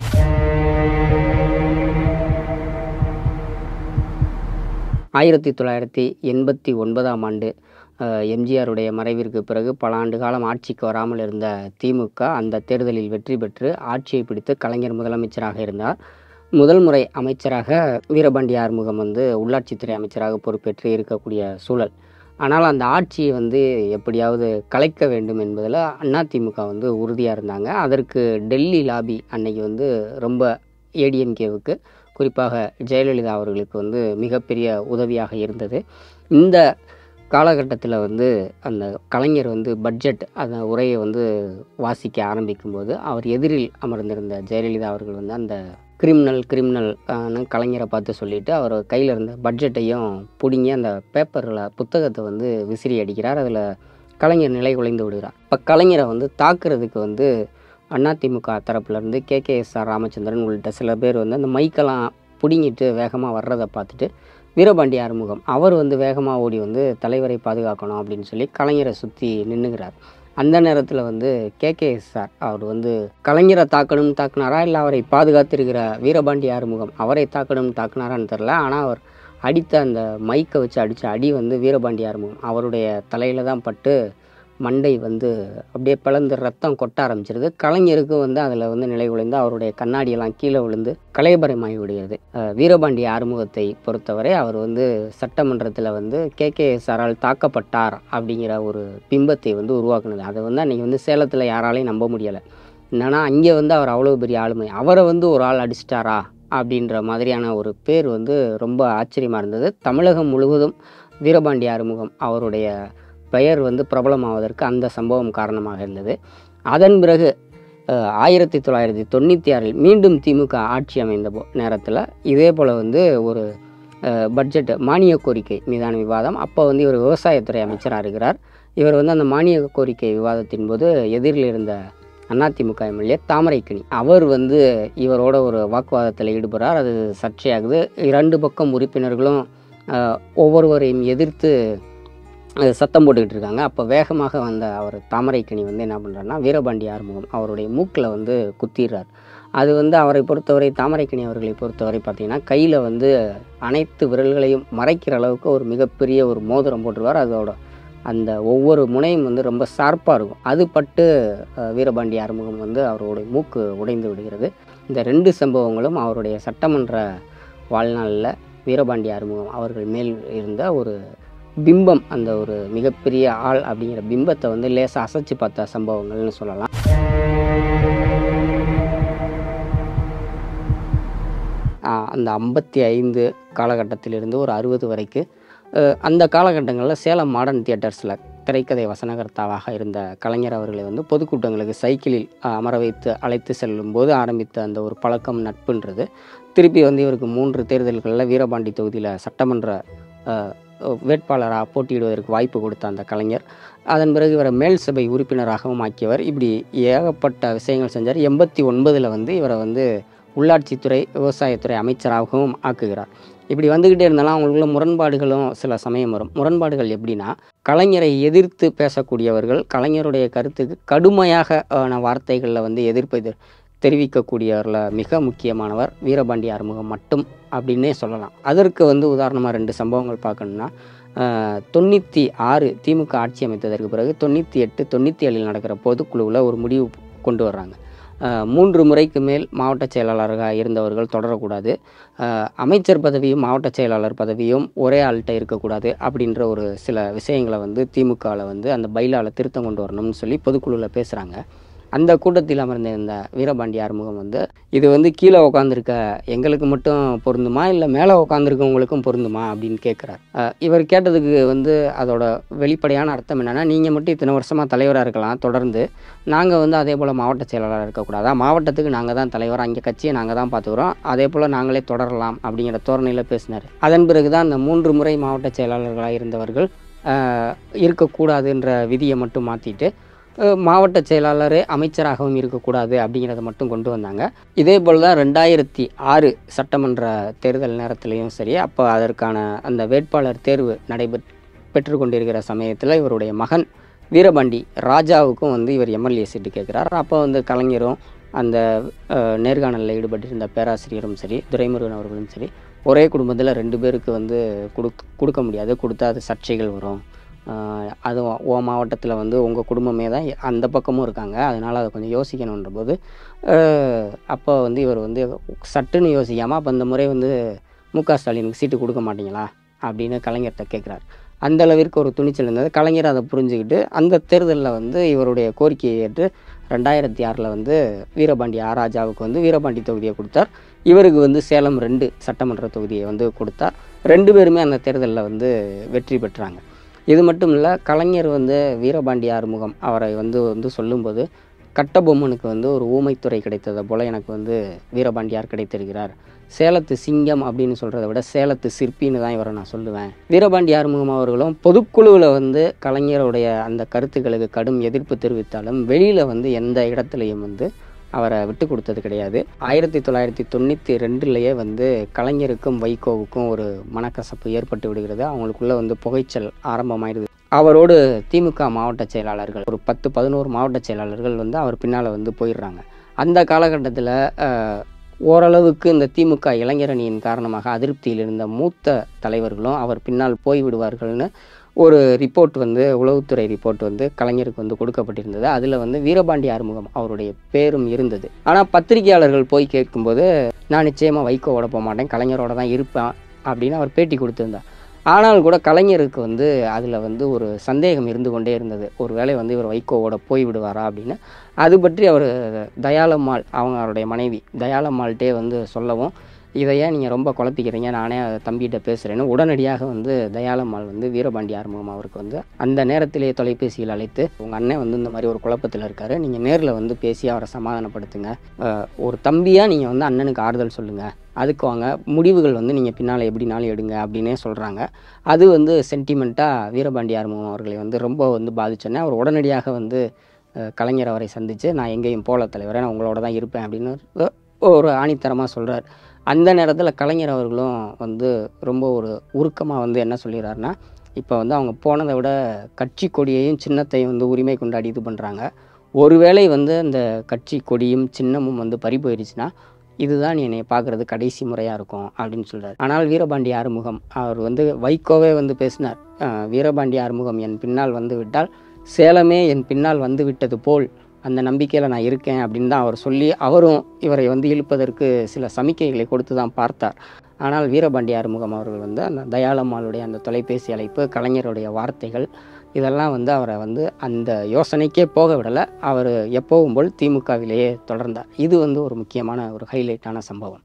ஆயிரத்தி தொள்ளாயிரத்தி எண்பத்தி ஒன்பதாம் ஆண்டு அஹ், எம்ஜிஆருடைய மறைவிற்கு பிறகு பல ஆண்டு காலம் ஆட்சிக்கு வராமல் இருந்த திமுக அந்த தேர்தலில் வெற்றி பெற்று ஆட்சியை பிடித்து கலைஞர் முதலமைச்சராக இருந்தார் முதல் முறை அமைச்சராக வீரபாண்டி ஆறுமுகம் வந்து உள்ளாட்சித்துறை அமைச்சராக பொறுப்பேற்று இருக்கக்கூடிய சூழல் ஆனால் அந்த ஆட்சியை வந்து எப்படியாவது கலைக்க வேண்டும் என்பதில் அதிமுக வந்து உறுதியாக இருந்தாங்க அதற்கு டெல்லி லாபி அன்னைக்கு வந்து ரொம்ப ஏடிஎம்கேவுக்கு குறிப்பாக ஜெயலலிதா அவர்களுக்கு வந்து மிகப்பெரிய உதவியாக இருந்தது இந்த காலகட்டத்தில் வந்து அந்த கலைஞர் வந்து பட்ஜெட் அந்த உரையை வந்து வாசிக்க ஆரம்பிக்கும்போது அவர் எதிரில் அமர்ந்திருந்த ஜெயலலிதா அவர்கள் வந்து அந்த கிரிமினல் கிரிமினல் கலைஞரை பார்த்து சொல்லிட்டு அவர் கையில் இருந்த பட்ஜெட்டையும் பிடுங்கி அந்த பேப்பரில் புத்தகத்தை வந்து விசிறி அடிக்கிறார் அதில் கலைஞர் நிலை குலைந்து விடுகிறார் இப்போ கலைஞரை வந்து தாக்குறதுக்கு வந்து அதிமுக தரப்புலேருந்து K K S R Ramachandran உள்ளிட்ட சில பேர் வந்து அந்த மைக்கெல்லாம் பிடுங்கிட்டு வேகமாக வர்றதை பார்த்துட்டு வீரபாண்டி ஆறுமுகம் அவர் வந்து வேகமாக ஓடி வந்து தலைவரை பாதுகாக்கணும் அப்படின்னு சொல்லி கலைஞரை சுற்றி நின்றுகிறார் அந்த நேரத்தில் வந்து கே கே சார் அவர் வந்து கலைஞரை தாக்கணும் தாக்குனாரா இல்லை அவரை பாதுகாத்திருக்கிற வீரபாண்டி ஆறுமுகம் அவரை தாக்கணும் தாக்குனாரான்னு தெரில ஆனால் அவர் அடித்த அந்த மைக்கை வச்சு அடித்த அடி வந்து வீரபாண்டி ஆறுமுகம் அவருடைய தலையில் தான் பட்டு மண்டை வந்து அப்படியே பிளந்து ரத்தம் கொட்ட ஆரம்பிச்சிருது கலைஞருக்கு வந்து அதில் வந்து நிலை குலைந்து அவருடைய கண்ணாடியெல்லாம் கீழே விழுந்து கலைபரமாகி விடுகிறது அஹ் வீரபாண்டி ஆறுமுகத்தை பொறுத்தவரை அவர் வந்து சட்டமன்றத்தில் வந்து கே கே சாரால் தாக்கப்பட்டார் அப்படிங்கிற ஒரு பிம்பத்தை வந்து உருவாக்குனது அதை வந்து அன்றைக்கி வந்து சேலத்தில் யாராலையும் நம்ப முடியலை என்னன்னா அங்கே வந்து அவர் அவ்வளோ பெரிய ஆளுமை அவரை வந்து ஒரு ஆள் அடிச்சிட்டாரா அப்படின்ற மாதிரியான ஒரு பேர் வந்து ரொம்ப ஆச்சரியமாக இருந்தது தமிழகம் முழுவதும் வீரபாண்டி ஆறுமுகம் அவருடைய பெயர் வந்து பிரபலமாவதற்கு அந்த சம்பவம் காரணமாக இருந்தது அதன் பிறகு அஹ், ஆயிரத்தி தொள்ளாயிரத்தி தொண்ணூற்றி ஆறில் மீண்டும் திமுக ஆட்சி அமைந்த போ நேரத்தில் இதே போல் வந்து ஒரு அஹ், பட்ஜெட் மானிய கோரிக்கை மீதான விவாதம் அப்போ வந்து இவர் விவசாயத்துறை அமைச்சராக இருக்கிறார் இவர் வந்து அந்த மானிய கோரிக்கை விவாதத்தின் போது எதிரில் இருந்த அதிமுக எம்எல்ஏ தாமரைக்கணி அவர் வந்து இவரோட ஒரு வாக்குவாதத்தில் ஈடுபடுறார் அது சர்ச்சையாகுது இரண்டு பக்கம் உறுப்பினர்களும் அஹ், ஒவ்வொருவரையும் எதிர்த்து அஹ், சத்தம் போட்டுக்கிட்டு இருக்காங்க அப்போ வேகமாக வந்த அவர் தாமரைக்கணி வந்து என்ன பண்ணுறாருன்னா வீரபாண்டி ஆறுமுகம் அவருடைய மூக்கில் வந்து குத்திடுறார் அது வந்து அவரை பொறுத்தவரை தாமரைக்கணி அவர்களை பொறுத்தவரை பார்த்தீங்கன்னா கையில் வந்து அனைத்து விரல்களையும் மறைக்கிற அளவுக்கு ஒரு மிகப்பெரிய ஒரு மோதிரம் போட்டுருவார் அதோட அந்த ஒவ்வொரு முனையும் வந்து ரொம்ப ஷார்ப்பாக இருக்கும் அது பட்டு அஹ், வீரபாண்டி ஆறுமுகம் வந்து அவருடைய மூக்கு உடைந்து விடுகிறது இந்த ரெண்டு சம்பவங்களும் அவருடைய சட்டமன்ற வாழ்நாளில் வீரபாண்டி ஆறுமுகம் அவர்கள் மேல் இருந்த ஒரு பிம்பம் அந்த ஒரு மிகப்பெரிய ஆள் அப்படிங்கிற பிம்பத்தை வந்து லேசாக அசைச்சு பார்த்த சம்பவங்கள்னு சொல்லலாம் ஆஹ் அந்த ஐம்பத்தி ஐந்து காலகட்டத்திலிருந்து ஒரு அறுபது வரைக்கும் அஹ் அந்த காலகட்டங்களில் சேலம் மாடர்ன் தியேட்டர்ஸில் திரைக்கதை வசனகர்த்தாவாக இருந்த கலைஞர் அவர்களை வந்து பொதுக்கூட்டங்களுக்கு சைக்கிளில் அஹ், அமர வைத்து அழைத்து செல்லும் போது ஆரம்பித்த அந்த ஒரு பழக்கம் நட்புன்றது திருப்பி வந்து இவருக்கு மூன்று தேர்தல்களில் வீரபாண்டி தொகுதியில் சட்டமன்ற அஹ், வேட்பாளராக போட்டியிடுவதற்கு வாய்ப்பு கொடுத்த அந்த கலைஞர் அதன் பிறகு இவரை மேல் சபை உறுப்பினராகவும் ஆக்கியவர் இப்படி ஏகப்பட்ட விஷயங்கள் செஞ்சார் எண்பத்தி ஒன்பதில் வந்து இவரை வந்து உள்ளாட்சித்துறை விவசாயத்துறை அமைச்சராகவும் ஆக்குகிறார் இப்படி வந்துக்கிட்டே இருந்தாலும் அவங்களுக்குள்ள முரண்பாடுகளும் சில சமயம் வரும் முரண்பாடுகள் எப்படின்னா கலைஞரை எதிர்த்து பேசக்கூடியவர்கள் கலைஞருடைய கருத்துக்கு கடுமையாக ஆன வார்த்தைகளில் வந்து எதிர்ப்பு எதிர் தெரிவிக்கக்கூடியவரில் மிக முக்கியமானவர் வீரபாண்டி ஆறுமுகம் மட்டும் அப்படின்னே சொல்லலாம் அதற்கு வந்து உதாரணமாக ரெண்டு சம்பவங்கள் பார்க்கணும்னா ஆஹ், தொண்ணூற்றி ஆறு திமுக ஆட்சி அமைத்ததற்கு பிறகு தொண்ணூற்றி எட்டு தொண்ணூற்றி ஏழில் நடக்கிற பொதுக்குழுவில் ஒரு முடிவு கொண்டு வர்றாங்க ஆஹ், மூன்று முறைக்கு மேல் மாவட்ட செயலாளராக இருந்தவர்கள் தொடரக்கூடாது ஆஹ், அமைச்சர் பதவியும் மாவட்ட செயலாளர் பதவியும் ஒரே ஆள்கிட்ட இருக்கக்கூடாது அப்படின்ற ஒரு சில விஷயங்களை வந்து திமுகவில் வந்து அந்த பைலாவில் திருத்தம் கொண்டு வரணும்னு சொல்லி பொதுக்குழுவில் பேசுகிறாங்க அந்த கூட்டத்தில் அமர்ந்த இந்த வீரபாண்டி ஆறுமுகம் வந்து இது வந்து கீழே உட்காந்துருக்க எங்களுக்கு மட்டும் பொருந்துமா இல்லை மேலே உட்காந்துருக்கவங்களுக்கும் பொருந்துமா அப்படின்னு கேட்குறாரு இவர் கேட்டதுக்கு வந்து அதோட வெளிப்படையான அர்த்தம் என்னென்னா நீங்கள் மட்டும் இத்தனை வருஷமாக தலைவராக இருக்கலாம் தொடர்ந்து நாங்கள் வந்து அதே போல் மாவட்ட செயலாளராக இருக்கக்கூடாதா மாவட்டத்துக்கு நாங்கள் தான் தலைவர் அங்கே கட்சியை நாங்கள் தான் பார்த்துக்குறோம் அதே போல் நாங்களே தொடரலாம் அப்படிங்கிற தோரணையில் பேசினார் அதன் பிறகு தான் அந்த மூன்று முறை மாவட்ட செயலாளர்களாக இருந்தவர்கள் ஆஹ், இருக்கக்கூடாதுன்ற விதியை மட்டும் மாற்றிட்டு மாவட்ட செயலாளரே அமைச்சராகவும் இருக்கக்கூடாது அப்படிங்கிறத மட்டும் கொண்டு வந்தாங்க இதே போல் தான் ரெண்டாயிரத்தி ஆறு சட்டமன்ற தேர்தல் நேரத்திலையும் சரி அப்போ அதற்கான அந்த வேட்பாளர் தேர்வு நடைபெற் பெற்று கொண்டிருக்கிற சமயத்தில் இவருடைய மகன் வீரபாண்டி ராஜாவுக்கும் வந்து இவர் எம்எல்ஏ சீட்டு கேட்குறார் அப்போ வந்து கலைஞரும் அந்த அஹ், நேர்காணலில் ஈடுபட்டிருந்த பேராசிரியரும் சரி துரைமுருகன் அவர்களும் சரி ஒரே குடும்பத்தில் ரெண்டு பேருக்கு வந்து கொடுக்க கொடுக்க முடியாது கொடுத்தா அது சர்ச்சைகள் வரும் ஆஹ் அதுவும் ஓ மாவட்டத்தில் வந்து உங்கள் குடும்பமே தான் அந்த பக்கமும் இருக்காங்க அதனால் அதை கொஞ்சம் யோசிக்கணுன்ற போது ஆஹ் அப்போ வந்து இவர் வந்து சட்டுன்னு யோசிக்காமல் அப்போ இந்த முறை வந்து மு க ஸ்டாலினுக்கு சீட்டு கொடுக்க மாட்டீங்களா அப்படின்னு கலைஞர்கிட்ட கேட்குறாரு அந்த அளவிற்கு ஒரு துணிச்சல் இருந்தது கலைஞர் அதை புரிஞ்சுக்கிட்டு அந்த தேர்தலில் வந்து இவருடைய கோரிக்கையை ஏற்று ரெண்டாயிரத்தி ஆறில் வந்து வீரபாண்டி ஆராஜாவுக்கு வந்து வீரபாண்டி தொகுதியை கொடுத்தார் இவருக்கு வந்து சேலம் ரெண்டு சட்டமன்ற தொகுதியை வந்து கொடுத்தார் ரெண்டு பேருமே அந்த தேர்தலில் வந்து வெற்றி பெற்றாங்க இது மட்டும் இல்லை கலைஞர் வந்து வீரபாண்டி ஆறுமுகம் அவரை வந்து வந்து சொல்லும்போது கட்டபொம்மனுக்கு வந்து ஒரு ஊமைத்துறை கிடைத்ததை போல் எனக்கு வந்து வீரபாண்டியார் கிடைத்திருக்கிறார் சேலத்து சிங்கம் அப்படின்னு சொல்கிறத விட சேலத்து சிற்பின்னு தான் இவரை நான் சொல்லுவேன் வீரபாண்டி ஆறுமுகம் அவர்களும் பொதுக்குழுவில் வந்து கலைஞருடைய அந்த கருத்துக்களுக்கு கடும் எதிர்ப்பு தெரிவித்தாலும் வெளியில் வந்து எந்த இடத்துலையும் வந்து அவரை விட்டு கொடுத்தது கிடையாது ஆயிரத்தி தொள்ளாயிரத்தி தொண்ணூற்றி ரெண்டுலேயே வந்து கலைஞருக்கும் வைகோவுக்கும் ஒரு மனக்கசப்பு ஏற்பட்டு விடுகிறது அவங்களுக்குள்ள வந்து புகைச்சல் ஆரம்பமாயிருது அவரோடு திமுக மாவட்ட செயலாளர்கள் ஒரு பத்து பதினோரு மாவட்ட செயலாளர்கள் வந்து அவர் பின்னால் வந்து போயிடுறாங்க அந்த காலகட்டத்தில் ஓரளவுக்கு இந்த திமுக இளைஞரணியின் காரணமாக அதிருப்தியில் இருந்த மூத்த தலைவர்களும் அவர் பின்னால் போய்விடுவார்கள்னு ஒரு ரிப்போர்ட் வந்து உளவுத்துறை ரிப்போர்ட் வந்து கலைஞருக்கு வந்து கொடுக்கப்பட்டிருந்தது அதில் வந்து வீரபாண்டி ஆறுமுகம் அவருடைய பேரும் இருந்தது ஆனால் பத்திரிகையாளர்கள் போய் கேட்கும்போது நான் நிச்சயமாக வைகோவோட போக மாட்டேன் கலைஞரோட தான் இருப்பேன் அப்படின்னு அவர் பேட்டி கொடுத்திருந்தார் ஆனால் கூட கலைஞருக்கு வந்து அதில் வந்து ஒரு சந்தேகம் இருந்து கொண்டே இருந்தது ஒரு வேளை வந்து இவர் வைகோவோட போய் விடுவாரா அப்படின்னு அது பற்றி அவர் தயாளம்மாள் அவங்க அவருடைய மனைவி தயாளம்மாள்கிட்டே வந்து சொல்லவும் இதை ஏன் நீங்கள் ரொம்ப குழப்பிக்கிறீங்க நானே தம்பிகிட்ட பேசுகிறேன்னு உடனடியாக வந்து தயாளம்மாள் வந்து வீரபாண்டி ஆறுமுகம் அவருக்கு வந்து அந்த நேரத்திலேயே தொலைபேசியில் அழைத்து உங்கள் அண்ணன் வந்து இந்த மாதிரி ஒரு குழப்பத்தில் இருக்காரு நீங்கள் நேரில் வந்து பேசி அவரை சமாதானப்படுத்துங்க அஹ், ஒரு தம்பியாக நீங்கள் வந்து அண்ணனுக்கு ஆறுதல் சொல்லுங்கள் அதுக்கு வாங்க முடிவுகள் வந்து நீங்கள் பின்னால் எப்படினாலும் எடுங்க அப்படின்னே சொல்கிறாங்க அது வந்து சென்டிமெண்ட்டாக வீரபாண்டி ஆறுமுகம் அவர்களை வந்து ரொம்ப வந்து பாதிச்சோன்னே அவர் உடனடியாக வந்து அஹ், கலைஞர் அவரை சந்தித்து நான் எங்கேயும் போல தலைவரே நான் உங்களோட தான் இருப்பேன் அப்படின்னு ஒரு- ஒரு ஆணித்தரமாக சொல்கிறார் அந்த நேரத்தில் கலைஞர் அவர்களும் வந்து ரொம்ப ஒரு உருக்கமாக வந்து என்ன சொல்லிடுறாருன்னா இப்போ வந்து அவங்க போனதை விட கட்சி கொடியையும் சின்னத்தையும் வந்து உரிமை கொண்டாடி இது பண்ணுறாங்க ஒருவேளை வந்து அந்த கட்சி கொடியும் சின்னமும் வந்து பறி போயிடுச்சுன்னா இதுதான் நீ என்னை பார்க்குறது கடைசி முறையாக இருக்கும் அப்படின்னு சொல்கிறார் ஆனால் வீரபாண்டி ஆறுமுகம் அவர் வந்து வைகோவே வந்து பேசினார் அஹ், வீரபாண்டி ஆறுமுகம் என் பின்னால் வந்து விட்டால் சேலமே என் பின்னால் வந்து விட்டது போல் அந்த நம்பிக்கையில் நான் இருக்கேன் அப்படின்னு தான் அவர் சொல்லி அவரும் இவரை வந்து இழுப்பதற்கு சில சமிக்கைகளை கொடுத்து தான் பார்த்தார் ஆனால் வீரபாண்டி ஆறுமுகம் அவர்கள் வந்து அந்த தயாளம்மாளுடைய அந்த தொலைபேசி அழைப்பு கலைஞருடைய வார்த்தைகள் இதெல்லாம் வந்து அவரை வந்து அந்த யோசனைக்கே போக விடலை அவர் எப்போவும் போல் திமுகவிலேயே தொடர்ந்தார் இது வந்து ஒரு முக்கியமான ஒரு ஹைலைட்டான சம்பவம்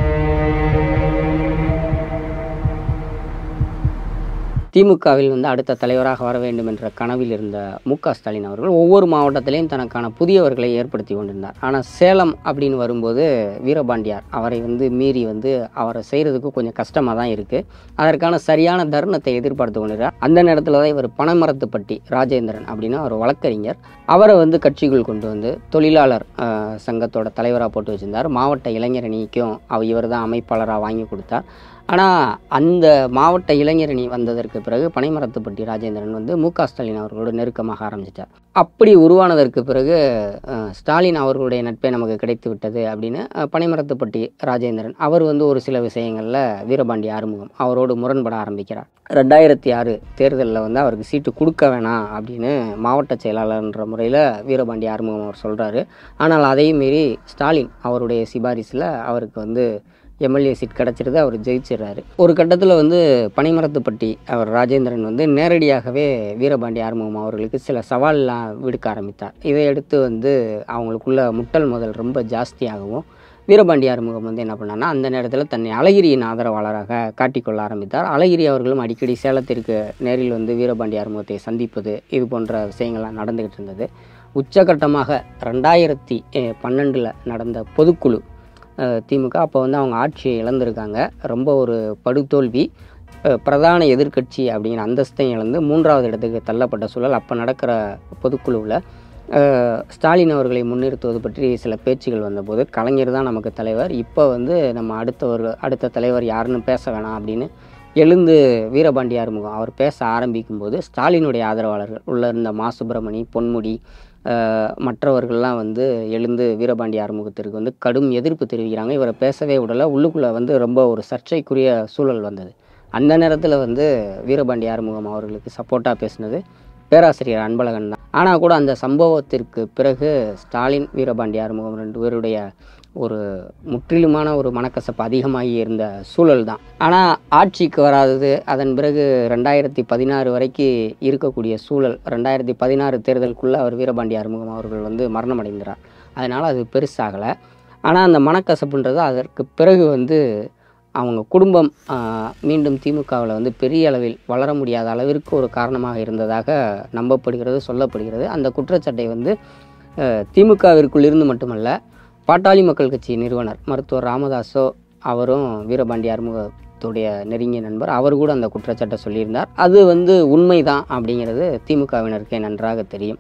திமுகவில் வந்து அடுத்த தலைவராக வர வேண்டும் என்ற கனவில் இருந்த மு க ஸ்டாலின் அவர்கள் ஒவ்வொரு மாவட்டத்திலையும் தனக்கான புதியவர்களை ஏற்படுத்தி கொண்டிருந்தார் ஆனால் சேலம் அப்படின்னு வரும்போது வீரபாண்டியார் அவரை வந்து மீறி வந்து அவரை செய்கிறதுக்கு கொஞ்சம் கஷ்டமாக தான் இருக்குது அதற்கான சரியான தருணத்தை எதிர்பார்த்து கொண்டிருக்கிறார் அந்த நேரத்தில் தான் இவர் பனைமரத்துப்பட்டி ராஜேந்திரன் அப்படின்னு ஒரு வழக்கறிஞர் அவரை வந்து கட்சிக்குள் கொண்டு வந்து தொழிலாளர் அஹ், சங்கத்தோட தலைவராக போட்டு வச்சிருந்தார் மாவட்ட இளைஞரணிக்கும் அவர் இவர் தான் அமைப்பாளராக வாங்கி கொடுத்தார் ஆனால் அந்த மாவட்ட இளைஞரணி வந்ததற்கு பிறகு பனைமரத்துப்பட்டி ராஜேந்திரன் வந்து மு க ஸ்டாலின் அவர்களோடு நெருக்கமாக ஆரம்பிச்சிட்டார் அப்படி உருவானதற்கு பிறகு அஹ், ஸ்டாலின் அவர்களுடைய நட்பே நமக்கு கிடைத்து விட்டது அப்படின்னு அஹ், பனைமரத்துப்பட்டி ராஜேந்திரன் அவர் வந்து ஒரு சில விஷயங்களில் வீரபாண்டி ஆறுமுகம் அவரோடு முரண்பட ஆரம்பிக்கிறார் ரெண்டாயிரத்தி ஆறு தேர்தலில் வந்து அவருக்கு சீட்டு கொடுக்க வேணாம் அப்படின்னு மாவட்ட செயலாளர்ன்ற முறையில் வீரபாண்டி ஆறுமுகம் அவர் சொல்கிறாரு ஆனால் அதையும் மீறி ஸ்டாலின் அவருடைய சிபாரிசில் அவருக்கு வந்து எம்எல்ஏ சீட் கிடச்சிருது அவர் ஜெயிச்சிடுறாரு ஒரு கட்டத்தில் வந்து பனைமரத்துப்பட்டி அவர் ராஜேந்திரன் வந்து நேரடியாகவே வீரபாண்டி ஆறுமுகம் அவர்களுக்கு சில சவால்லாம் விடுக்க ஆரம்பித்தார் இதையடுத்து வந்து அவங்களுக்குள்ள முட்டல் முதல் ரொம்ப ஜாஸ்தியாகவும் வீரபாண்டி ஆறுமுகம் வந்து என்ன பண்ணார்னா அந்த நேரத்தில் தன்னை அழகிரியின் ஆதரவாளராக காட்டிக்கொள்ள ஆரம்பித்தார் அழகிரி அவர்களும் அடிக்கடி சேலத்திற்கு நேரில் வந்து வீரபாண்டி ஆறுமுகத்தை சந்திப்பது இது போன்ற விஷயங்கள்லாம் நடந்துக்கிட்டு இருந்தது உச்சகட்டமாக ரெண்டாயிரத்தி பன்னெண்டில் நடந்த பொதுக்குழு அஹ், திமுக அப்போ வந்து அவங்க ஆட்சியை இழந்திருக்காங்க ரொம்ப ஒரு படுதோல்வி அஹ், பிரதான எதிர்க்கட்சி அப்படிங்கிற அந்தஸ்தையும் இழந்து மூன்றாவது இடத்துக்கு தள்ளப்பட்ட சூழல் அப்போ நடக்கிற பொதுக்குழுவில் அஹ், ஸ்டாலின் அவர்களை முன்னிறுத்துவது பற்றி சில பேச்சுகள் வந்தபோது கலைஞர் தான் நமக்கு தலைவர் இப்போ வந்து நம்ம அடுத்தவர் அடுத்த தலைவர் யாருன்னு பேச வேணாம் அப்படின்னு எழுந்து வீரபாண்டி ஆறுமுகம் அவர் பேச ஆரம்பிக்கும்போது ஸ்டாலினுடைய ஆதரவாளர்கள் உள்ள இருந்த மா சுப்பிரமணி பொன்முடி அஹ், மற்றவர்கள்லாம் வந்து எழுந்து வீரபாண்டி ஆறுமுகத்திற்கு வந்து கடும் எதிர்ப்பு தெரிவிக்கிறாங்க இவரை பேசவே விடலை உள்ளுக்குள்ளே வந்து ரொம்ப ஒரு சர்ச்சைக்குரிய சூழல் வந்தது அந்த நேரத்தில் வந்து வீரபாண்டி ஆறுமுகம் அவர்களுக்கு சப்போர்ட்டாக பேசினது பேராசிரியர் அன்பழகன் தான் ஆனால் கூட அந்த சம்பவத்திற்கு பிறகு ஸ்டாலின் வீரபாண்டி ஆறுமுகம் ரெண்டு பேருடைய ஒரு முற்றிலுமான ஒரு மனக்கசப்பு அதிகமாகி இருந்த சூழல் தான் ஆனால் ஆட்சிக்கு வராதது அதன் பிறகு ரெண்டாயிரத்தி பதினாறு வரைக்கும் இருக்கக்கூடிய சூழல் ரெண்டாயிரத்தி பதினாறு தேர்தலுக்குள்ளே அவர் வீரபாண்டி ஆறுமுகம் அவர்கள் வந்து மரணமடைந்தார் அதனால் அது பெருசாகலை ஆனால் அந்த மனக்கசப்புன்றது அதற்கு பிறகு வந்து அவங்க குடும்பம் ஆஹ், மீண்டும் திமுகவில் வந்து பெரிய அளவில் வளர முடியாத அளவிற்கு ஒரு காரணமாக இருந்ததாக நம்பப்படுகிறது சொல்லப்படுகிறது அந்த குற்றச்சாட்டை வந்து அஹ், திமுகவிற்குள் இருந்து மட்டுமல்ல பாட்டாளி மக்கள் கட்சி நிறுவனர் மருத்துவர் ராமதாஸோ அவரும் வீரபாண்டி ஆறுமுகத்துடைய நெருங்கிய நண்பர் அவர் கூட அந்த குற்றச்சாட்டை சொல்லியிருந்தார் அது வந்து உண்மைதான் அப்படிங்கிறது திமுகவினருக்கே நன்றாக தெரியும்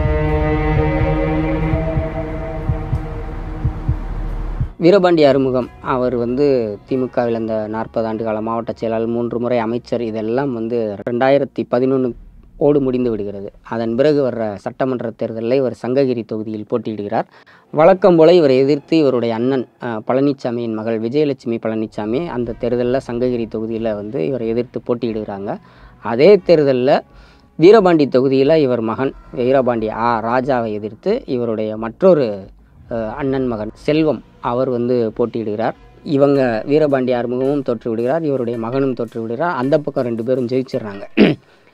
வீரபாண்டி அறுமுகம் அவர் வந்து திமுகவில் அந்த நாற்பது ஆண்டு கால மாவட்ட செயலாளர் மூன்று முறை அமைச்சர் இதெல்லாம் வந்து ரெண்டாயிரத்தி பதினொன்று ஓடு முடிந்து விடுகிறது அதன் பிறகு வர்ற சட்டமன்ற தேர்தலில் இவர் சங்ககிரி தொகுதியில் போட்டியிடுகிறார் வழக்கம் போல இவரை எதிர்த்து இவருடைய அண்ணன் அஹ், பழனிசாமியின் மகள் விஜயலட்சுமி பழனிசாமி அந்த தேர்தலில் சங்ககிரி தொகுதியில் வந்து இவரை எதிர்த்து போட்டியிடுகிறாங்க அதே தேர்தலில் வீரபாண்டி தொகுதியில் இவர் மகன் வீரபாண்டி ஆ ராஜாவை எதிர்த்து இவருடைய மற்றொரு அஹ், அண்ணன் மகன் செல்வம் அவர் வந்து போட்டியிடுகிறார் இவங்க வீரபாண்டி ஆறுமுகமும் தோற்று விடுகிறார் இவருடைய மகனும் தோற்று விடுகிறார் அந்த பக்கம் ரெண்டு பேரும் ஜெயிச்சிடுறாங்க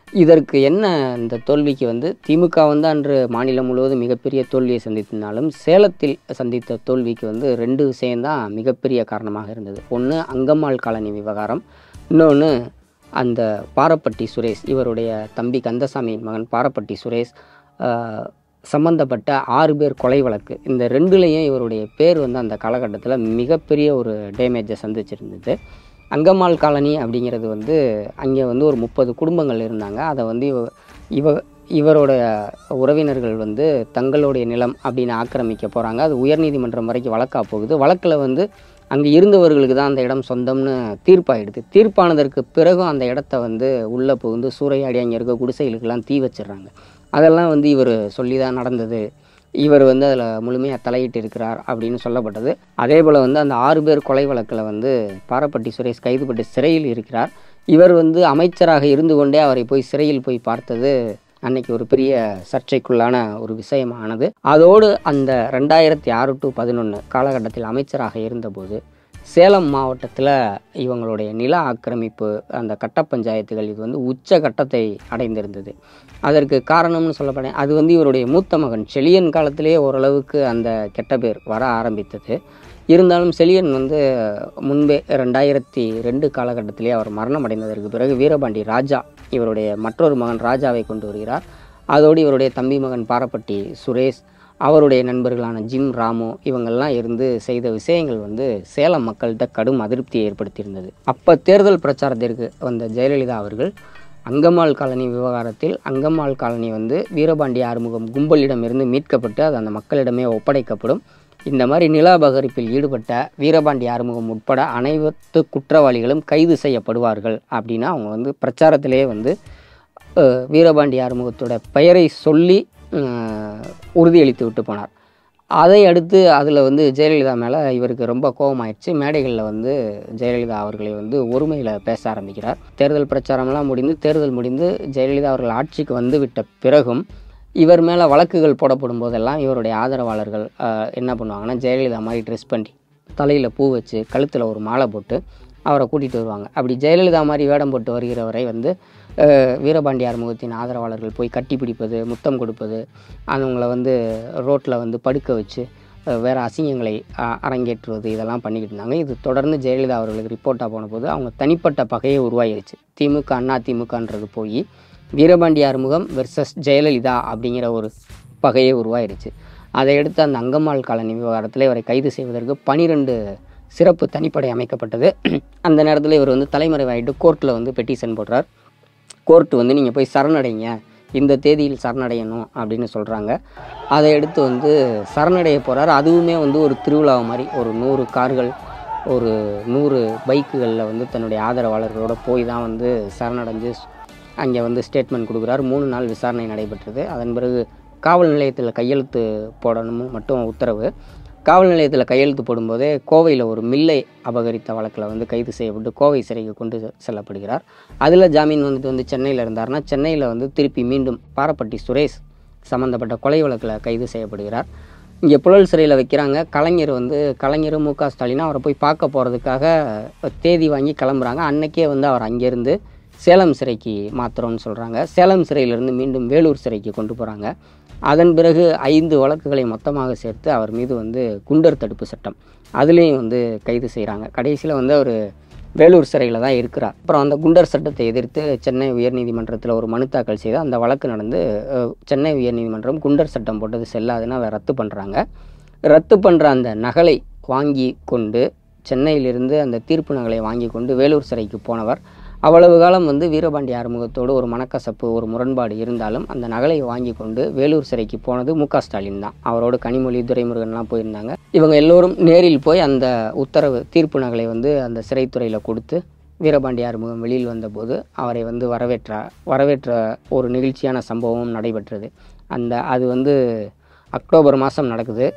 இதற்கு என்ன இந்த தோல்விக்கு வந்து திமுக வந்து அன்று மாநிலம் முழுவதும் மிகப்பெரிய தோல்வியை சந்தித்திருந்தாலும் சேலத்தில் சந்தித்த தோல்விக்கு வந்து ரெண்டு விஷயம்தான் மிகப்பெரிய காரணமாக இருந்தது ஒன்று அங்கம்மாள் காலனி விவகாரம் இன்னொன்று அந்த பாரப்பட்டி சுரேஷ் இவருடைய தம்பி கந்தசாமி மகன் பாரப்பட்டி சுரேஷ் ஆஹ், சம்பந்தப்பட்ட ஆறு பேர் கொலை வழக்கு இந்த ரெண்டுலேயும் இவருடைய பேர் வந்து அந்த காலகட்டத்தில் மிகப்பெரிய ஒரு டேமேஜை சந்திச்சிருந்தது அங்கம்மாள் காலனி அப்படிங்கிறது வந்து அங்கே வந்து ஒரு முப்பது குடும்பங்கள் இருந்தாங்க அதை வந்து இவ இவ இவரோட உறவினர்கள் வந்து தங்களுடைய நிலம் அப்படின்னு ஆக்கிரமிக்க போகிறாங்க அது உயர்நீதிமன்றம் வரைக்கும் வழக்காக போகுது வழக்கில் வந்து அங்கே இருந்தவர்களுக்கு தான் அந்த இடம் சொந்தம்னு தீர்ப்பாயிடுது தீர்ப்பானதற்கு பிறகும் அந்த இடத்த வந்து உள்ளே புகுந்து சூறையாடி அங்கே இருக்க குடிசைகளுக்கெல்லாம் தீ வச்சிடுறாங்க அதெல்லாம் வந்து இவர் சொல்லி தான் நடந்தது இவர் வந்து அதில் முழுமையாக தலையிட்டு இருக்கிறார் அப்படின்னு சொல்லப்பட்டது அதே போல் வந்து அந்த ஆறு பேர் கொலை வழக்கில் வந்து பாரப்பட்டி சுரேஷ் கைதுபட்டு சிறையில் இருக்கிறார் இவர் வந்து அமைச்சராக இருந்து கொண்டே அவரை போய் சிறையில் போய் பார்த்தது அன்னைக்கு ஒரு பெரிய சர்ச்சைக்குள்ளான ஒரு விஷயமானது அதோடு அந்த ரெண்டாயிரத்தி ஆறு டு பதினொன்று காலகட்டத்தில் அமைச்சராக இருந்தபோது சேலம் மாவட்டத்தில் இவங்களுடைய நில ஆக்கிரமிப்பு அந்த கட்ட பஞ்சாயத்துகள் இது வந்து உச்ச கட்டத்தை அடைந்திருந்தது அதற்கு காரணம்னு சொல்லப்பட அது வந்து இவருடைய மூத்த மகன் செழியன் காலத்திலேயே ஓரளவுக்கு அந்த கெட்ட பேர் வர ஆரம்பித்தது இருந்தாலும் செழியன் வந்து முன்பே ரெண்டாயிரத்தி ரெண்டு காலகட்டத்திலே அவர் மரணம் அடைந்ததற்கு பிறகு வீரபாண்டி ராஜா இவருடைய மற்றொரு மகன் ராஜாவை கொண்டு வருகிறார் அதோடு இவருடைய தம்பி மகன் பாரப்பட்டி சுரேஷ் அவருடைய நண்பர்களான ஜிம் ராமு இவங்கெல்லாம் இருந்து செய்த விஷயங்கள் வந்து சேலம் மக்கள்கிட்ட கடும் அதிருப்தியை ஏற்படுத்தியிருந்தது அப்போ தேர்தல் பிரச்சாரத்திற்கு வந்த ஜெயலலிதா அவர்கள் அங்கம்மாள் காலனி விவகாரத்தில் அங்கம்மாள் காலனி வந்து வீரபாண்டி ஆறுமுகம் கும்பலிடமிருந்து மீட்கப்பட்டு அது அந்த மக்களிடமே ஒப்படைக்கப்படும் இந்த மாதிரி நில அபகரிப்பில் ஈடுபட்ட வீரபாண்டி ஆறுமுகம் உட்பட அனைத்து குற்றவாளிகளும் கைது செய்யப்படுவார்கள் அப்படின்னு அவங்க வந்து பிரச்சாரத்திலேயே வந்து அஹ், வீரபாண்டி ஆறுமுகத்தோட பெயரை சொல்லி அஹ், உறுதியளித்து விட்டு போனார் அதை அடுத்து அதில் வந்து ஜெயலலிதா மேலே இவருக்கு ரொம்ப கோபமாயிடுச்சு மேடைகளில் வந்து ஜெயலலிதா அவர்களை வந்து ஒருமையில் பேச ஆரம்பிக்கிறார் தேர்தல் பிரச்சாரம்லாம் முடிந்து தேர்தல் முடிந்து ஜெயலலிதா அவர்கள் ஆட்சிக்கு வந்து விட்ட பிறகும் இவர் மேலே வழக்குகள் போடப்படும் போதெல்லாம் இவருடைய ஆதரவாளர்கள் ஆஹ், என்ன பண்ணுவாங்கன்னா ஜெயலலிதா மாதிரி ட்ரெஸ் பண்ணி தலையில் பூ வச்சு கழுத்தில் ஒரு மாலை போட்டு அவரை கூட்டிகிட்டு வருவாங்க அப்படி ஜெயலலிதா மாதிரி வேடம் போட்டு வருகிறவரை வந்து அஹ், வீரபாண்டி ஆறுமுகத்தின் ஆதரவாளர்கள் போய் கட்டி பிடிப்பது முத்தம் கொடுப்பது அவங்கள வந்து ரோட்டில் வந்து படுக்க வச்சு அஹ், வேறு அசிங்கங்களை அ- அரங்கேற்றுவது இதெல்லாம் பண்ணிக்கிட்டு இருந்தாங்க இது தொடர்ந்து ஜெயலலிதா அவர்களுக்கு ரிப்போர்ட்டாக போன போது அவங்க தனிப்பட்ட பகையை உருவாகிருச்சு திமுக அண்ணா திமுகன்றது போய் வீரபாண்டி ஆறுமுகம் வெர்சஸ் ஜெயலலிதா அப்படிங்கிற ஒரு பகையே உருவாயிருச்சு அதையடுத்து அந்த அங்கம்மாள் காலனி விவகாரத்தில் இவரை கைது செய்வதற்கு பனிரெண்டு சிறப்பு தனிப்படை அமைக்கப்பட்டது அந்த நேரத்தில் இவர் வந்து தலைமறைவாயிட்டு கோர்ட்டில் வந்து பெட்டிஷன் போடுறார் கோர்ட் வந்து நீங்கள் போய் சரணடைங்க இந்த தேதியில் சரணடையணும் அப்படின்னு சொல்கிறாங்க அதை எடுத்து வந்து சரணடைய போகிறார் அதுவுமே வந்து ஒரு திருவிழா மாதிரி ஒரு நூறு கார்கள் ஒரு நூறு பைக்குகளில் வந்து தன்னுடைய ஆதரவாளர்களோட போய் தான் வந்து சரணடைஞ்சு அங்கே வந்து ஸ்டேட்மெண்ட் கொடுக்குறார் மூணு நாள் விசாரணை நடைபெற்றது அதன் பிறகு காவல் நிலையத்தில் கையெழுத்து போடணும் மட்டும் உத்தரவு காவல் நிலையத்தில் கையெழுத்து போடும்போதே கோவையில் ஒரு மில்லை அபகரித்த வழக்கில் வந்து கைது செய்யப்பட்டு கோவை சிறைக்கு கொண்டு செ- செல்லப்படுகிறார் அதில் ஜாமீன் வந்துட்டு வந்து சென்னையில் இருந்தார்னா சென்னையில் வந்து திருப்பி மீண்டும் பாரப்பட்டி சுரேஷ் சம்மந்தப்பட்ட கொலை வழக்கில் கைது செய்யப்படுகிறார் இங்கே புழல் சிறையில் வைக்கிறாங்க கலைஞர் வந்து கலைஞர் மு க ஸ்டாலின் அவரை போய் பார்க்க போகிறதுக்காக தேதி வாங்கி கிளம்புறாங்க அன்னைக்கே வந்து அவர் அங்கேருந்து சேலம் சிறைக்கு மாத்துறோம்னு சொல்கிறாங்க சேலம் சிறையிலிருந்து மீண்டும் வேலூர் சிறைக்கு கொண்டு போகிறாங்க அதன் பிறகு ஐந்து வழக்குகளை மொத்தமாக சேர்த்து அவர் மீது வந்து குண்டர் தடுப்பு சட்டம் அதுலேயும் வந்து கைது செய்கிறாங்க கடைசியில் வந்து அவர் வேலூர் சிறையில் தான் இருக்கிறார் அப்புறம் அந்த குண்டர் சட்டத்தை எதிர்த்து சென்னை உயர்நீதிமன்றத்தில் ஒரு மனு தாக்கல் செய்து அந்த வழக்கு நடந்து அஹ், சென்னை உயர்நீதிமன்றம் குண்டர் சட்டம் போட்டது செல்லாதுன்னு அதை ரத்து பண்ணுறாங்க ரத்து பண்ணுற அந்த நகலை வாங்கி கொண்டு சென்னையிலிருந்து அந்த தீர்ப்பு நகலை வாங்கி கொண்டு வேலூர் சிறைக்கு போனவர் அவ்வளவு காலம் வந்து வீரபாண்டி ஆறுமுகத்தோடு ஒரு மனக்கசப்பு ஒரு முரண்பாடு இருந்தாலும் அந்த நகலை வாங்கி கொண்டு வேலூர் சிறைக்கு போனது மு க ஸ்டாலின் தான் அவரோடு கனிமொழி துரைமுருகன்லாம் போயிருந்தாங்க இவங்க எல்லோரும் நேரில் போய் அந்த உத்தரவு தீர்ப்பு நகலை வந்து அந்த சிறைத்துறையில் கொடுத்து வீரபாண்டி ஆறுமுகம் வெளியில் வந்தபோது அவரை வந்து வரவேற்ற வரவேற்ற ஒரு நிகழ்ச்சியான சம்பவம் நடைபெற்றது அந்த அது வந்து அக்டோபர் மாதம் நடக்குது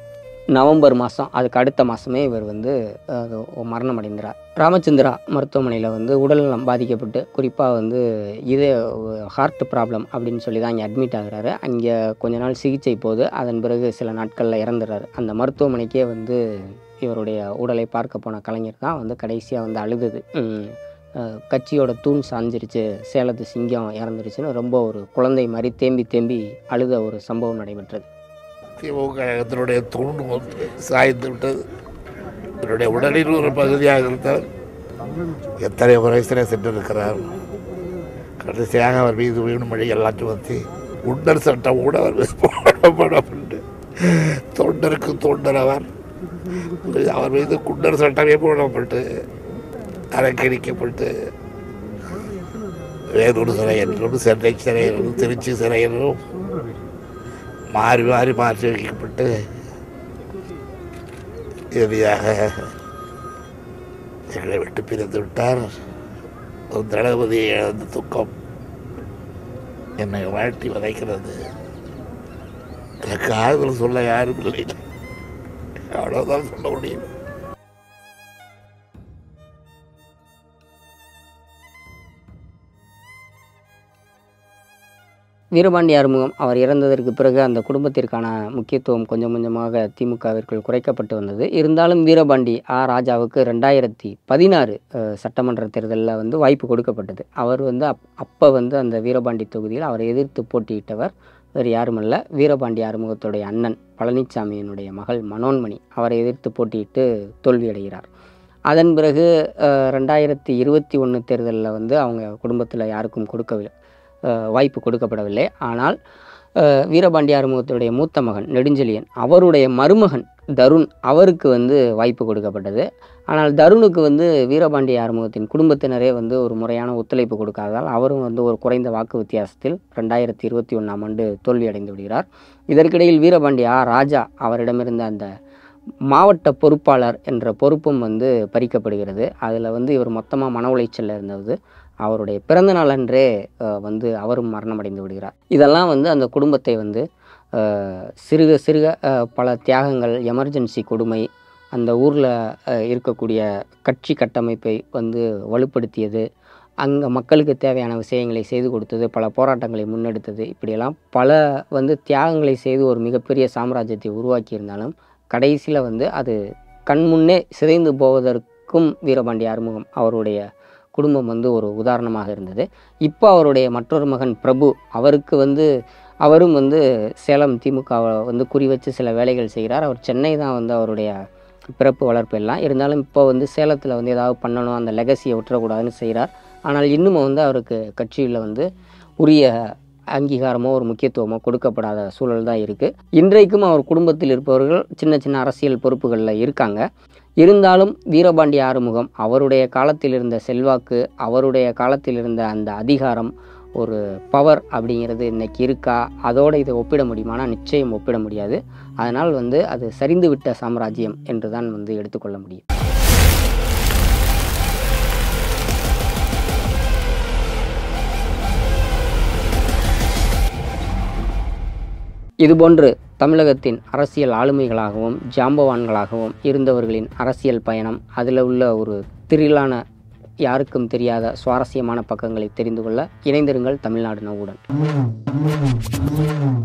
நவம்பர் மாதம் அதுக்கு அடுத்த மாதமே இவர் வந்து அஹ், மரணம் அடைந்தார் ராமச்சந்திரா மருத்துவமனையில் வந்து உடல்நலம் பாதிக்கப்பட்டு குறிப்பாக வந்து இதே ஹார்ட் ப்ராப்ளம் அப்படின்னு சொல்லி தான் இங்கே அட்மிட் ஆகுறாரு அங்கே கொஞ்ச நாள் சிகிச்சை போது அதன் பிறகு சில நாட்களில் இறந்துடுறாரு அந்த மருத்துவமனைக்கே வந்து இவருடைய உடலை பார்க்க போன கலைஞர் தான் வந்து கடைசியாக வந்து அழுதது உம், அஹ், கட்சியோட தூண் சாஞ்சிருச்சு சேலத்து சிங்கம் இறந்துருச்சுன்னு ரொம்ப ஒரு குழந்தை மாதிரி தேம்பி தேம்பி அழுத ஒரு சம்பவம் நடைபெற்றது திமுக கழகத்தினுடைய தூண்டு ஒன்று சாய்ந்து விட்டது என்னுடைய உடலில் ஒரு பகுதியாக இருந்தால் எத்தனை முறை சிறை சென்றிருக்கிறார் கடைசியாக அவர் மீது வீணுமொழி எல்லாம் சுமத்தி உண்டர் சட்டம் கூட அவர் மீது போடப்படப்பட்டு தொண்டருக்கு தொண்டர் அவர் அவர் மீது குண்டர் சட்டமே போடப்பட்டு அலங்கரிக்கப்பட்டு வேலூர் சிறை என்றும் சென்னை சிறை என்றும் திருச்சி சிறை என்றும் மாறி மாறி மாற்றி வைக்கப்பட்டு இறுதியாக எங்களை விட்டு பிரிந்து விட்டார் ஒரு தளபதியை இழந்த துக்கம் என்னை வாழ்த்தி வதைக்கிறது எனக்கு ஆறுதல் சொல்ல யாரும் இல்லை அவ்வளோதான் சொல்ல முடியும் வீரபாண்டி ஆறுமுகம் அவர் இறந்ததற்கு பிறகு அந்த குடும்பத்திற்கான முக்கியத்துவம் கொஞ்சம் கொஞ்சமாக திமுகவிற்குள் குறைக்கப்பட்டு வந்தது இருந்தாலும் வீரபாண்டி ஆ ராஜாவுக்கு ரெண்டாயிரத்தி பதினாறு சட்டமன்ற தேர்தலில் வந்து வாய்ப்பு கொடுக்கப்பட்டது அவர் வந்து அப் அப்போ வந்து அந்த வீரபாண்டி தொகுதியில் அவரை எதிர்த்து போட்டியிட்டவர் வேறு யாருமல்ல வீரபாண்டி ஆறுமுகத்துடைய அண்ணன் பழனிசாமியினுடைய மகள் மனோன்மணி அவரை எதிர்த்து போட்டியிட்டு தோல்வியடைகிறார் அதன் பிறகு அஹ், ரெண்டாயிரத்தி இருபத்தி ஒன்று தேர்தலில் வந்து அவங்க குடும்பத்தில் யாருக்கும் கொடுக்கவில்லை அஹ், வாய்ப்பு கொடுக்கப்படவில்லை ஆனால் அஹ், வீரபாண்டி ஆறுமுகத்துடைய மூத்த மகன் நெடுஞ்செழியன் அவருடைய மருமகன் தருண் அவருக்கு வந்து வாய்ப்பு கொடுக்கப்பட்டது ஆனால் தருணுக்கு வந்து வீரபாண்டி ஆறுமுகத்தின் குடும்பத்தினரே வந்து ஒரு முறையான ஒத்துழைப்பு கொடுக்காததால் அவரும் வந்து ஒரு குறைந்த வாக்கு வித்தியாசத்தில் ரெண்டாயிரத்தி இருபத்தி ஒன்றாம் ஆண்டு தோல்வியடைந்து விடுகிறார் இதற்கிடையில் வீரபாண்டி ஆ ராஜா அவரிடமிருந்த அந்த மாவட்ட பொறுப்பாளர் என்ற பொறுப்பும் வந்து பறிக்கப்படுகிறது அதில் வந்து இவர் மொத்தமாக மன உளைச்சலில் இருந்தது அவருடைய பிறந்த நாளன்றே அஹ், வந்து அவரும் மரணமடைந்து விடுகிறார் இதெல்லாம் வந்து அந்த குடும்பத்தை வந்து அஹ், சிறுக சிறுக அஹ், பல தியாகங்கள் எமர்ஜென்சி கொடுமை அந்த ஊரில் இருக்கக்கூடிய கட்சி கட்டமைப்பை வந்து வலுப்படுத்தியது அங்கே மக்களுக்கு தேவையான விஷயங்களை செய்து கொடுத்தது பல போராட்டங்களை முன்னெடுத்தது இப்படியெல்லாம் பல வந்து தியாகங்களை செய்து ஒரு மிகப்பெரிய சாம்ராஜ்யத்தை உருவாக்கியிருந்தாலும் கடைசியில் வந்து அது கண்முன்னே சிதைந்து போவதற்கும் வீரபாண்டி ஆறுமுகம் அவருடைய குடும்பம் வந்து ஒரு உதாரணமாக இருந்தது இப்போ அவருடைய மற்றொரு மகன் பிரபு அவருக்கு வந்து அவரும் வந்து சேலம் திமுகவை வந்து குறி வச்சு சில வேலைகள் செய்கிறார் அவர் சென்னை தான் வந்து அவருடைய பிறப்பு வளர்ப்பு எல்லாம் இருந்தாலும் இப்போ வந்து சேலத்தில் வந்து ஏதாவது பண்ணணும் அந்த லெகசியை விட்டுறக்கூடாதுன்னு செய்கிறார் ஆனால் இன்னும் வந்து அவருக்கு கட்சியில் வந்து உரிய அங்கீகாரமோ ஒரு முக்கியத்துவமோ கொடுக்கப்படாத சூழல் தான் இருக்குது இன்றைக்கும் அவர் குடும்பத்தில் இருப்பவர்கள் சின்ன சின்ன அரசியல் பொறுப்புகளில் இருக்காங்க இருந்தாலும் வீரபாண்டி ஆறுமுகம் அவருடைய காலத்தில் இருந்த செல்வாக்கு அவருடைய காலத்தில் இருந்த அந்த அதிகாரம் ஒரு பவர் அப்படிங்கிறது இன்னைக்கு இருக்கா அதோடு இதை ஒப்பிட முடியுமானா நிச்சயம் ஒப்பிட முடியாது அதனால் வந்து அது சரிந்து விட்ட சாம்ராஜ்யம் என்று தான் வந்து எடுத்துக்கொள்ள முடியும் இதுபோன்று தமிழகத்தின் அரசியல் ஆளுமைகளாகவும் ஜாம்பவான்களாகவும் இருந்தவர்களின் அரசியல் பயணம் அதில் உள்ள ஒரு திரிலான யாருக்கும் தெரியாத சுவாரஸ்யமான பக்கங்களை தெரிந்து கொள்ள இணைந்திருங்கள் தமிழ்நாடு நவுடன்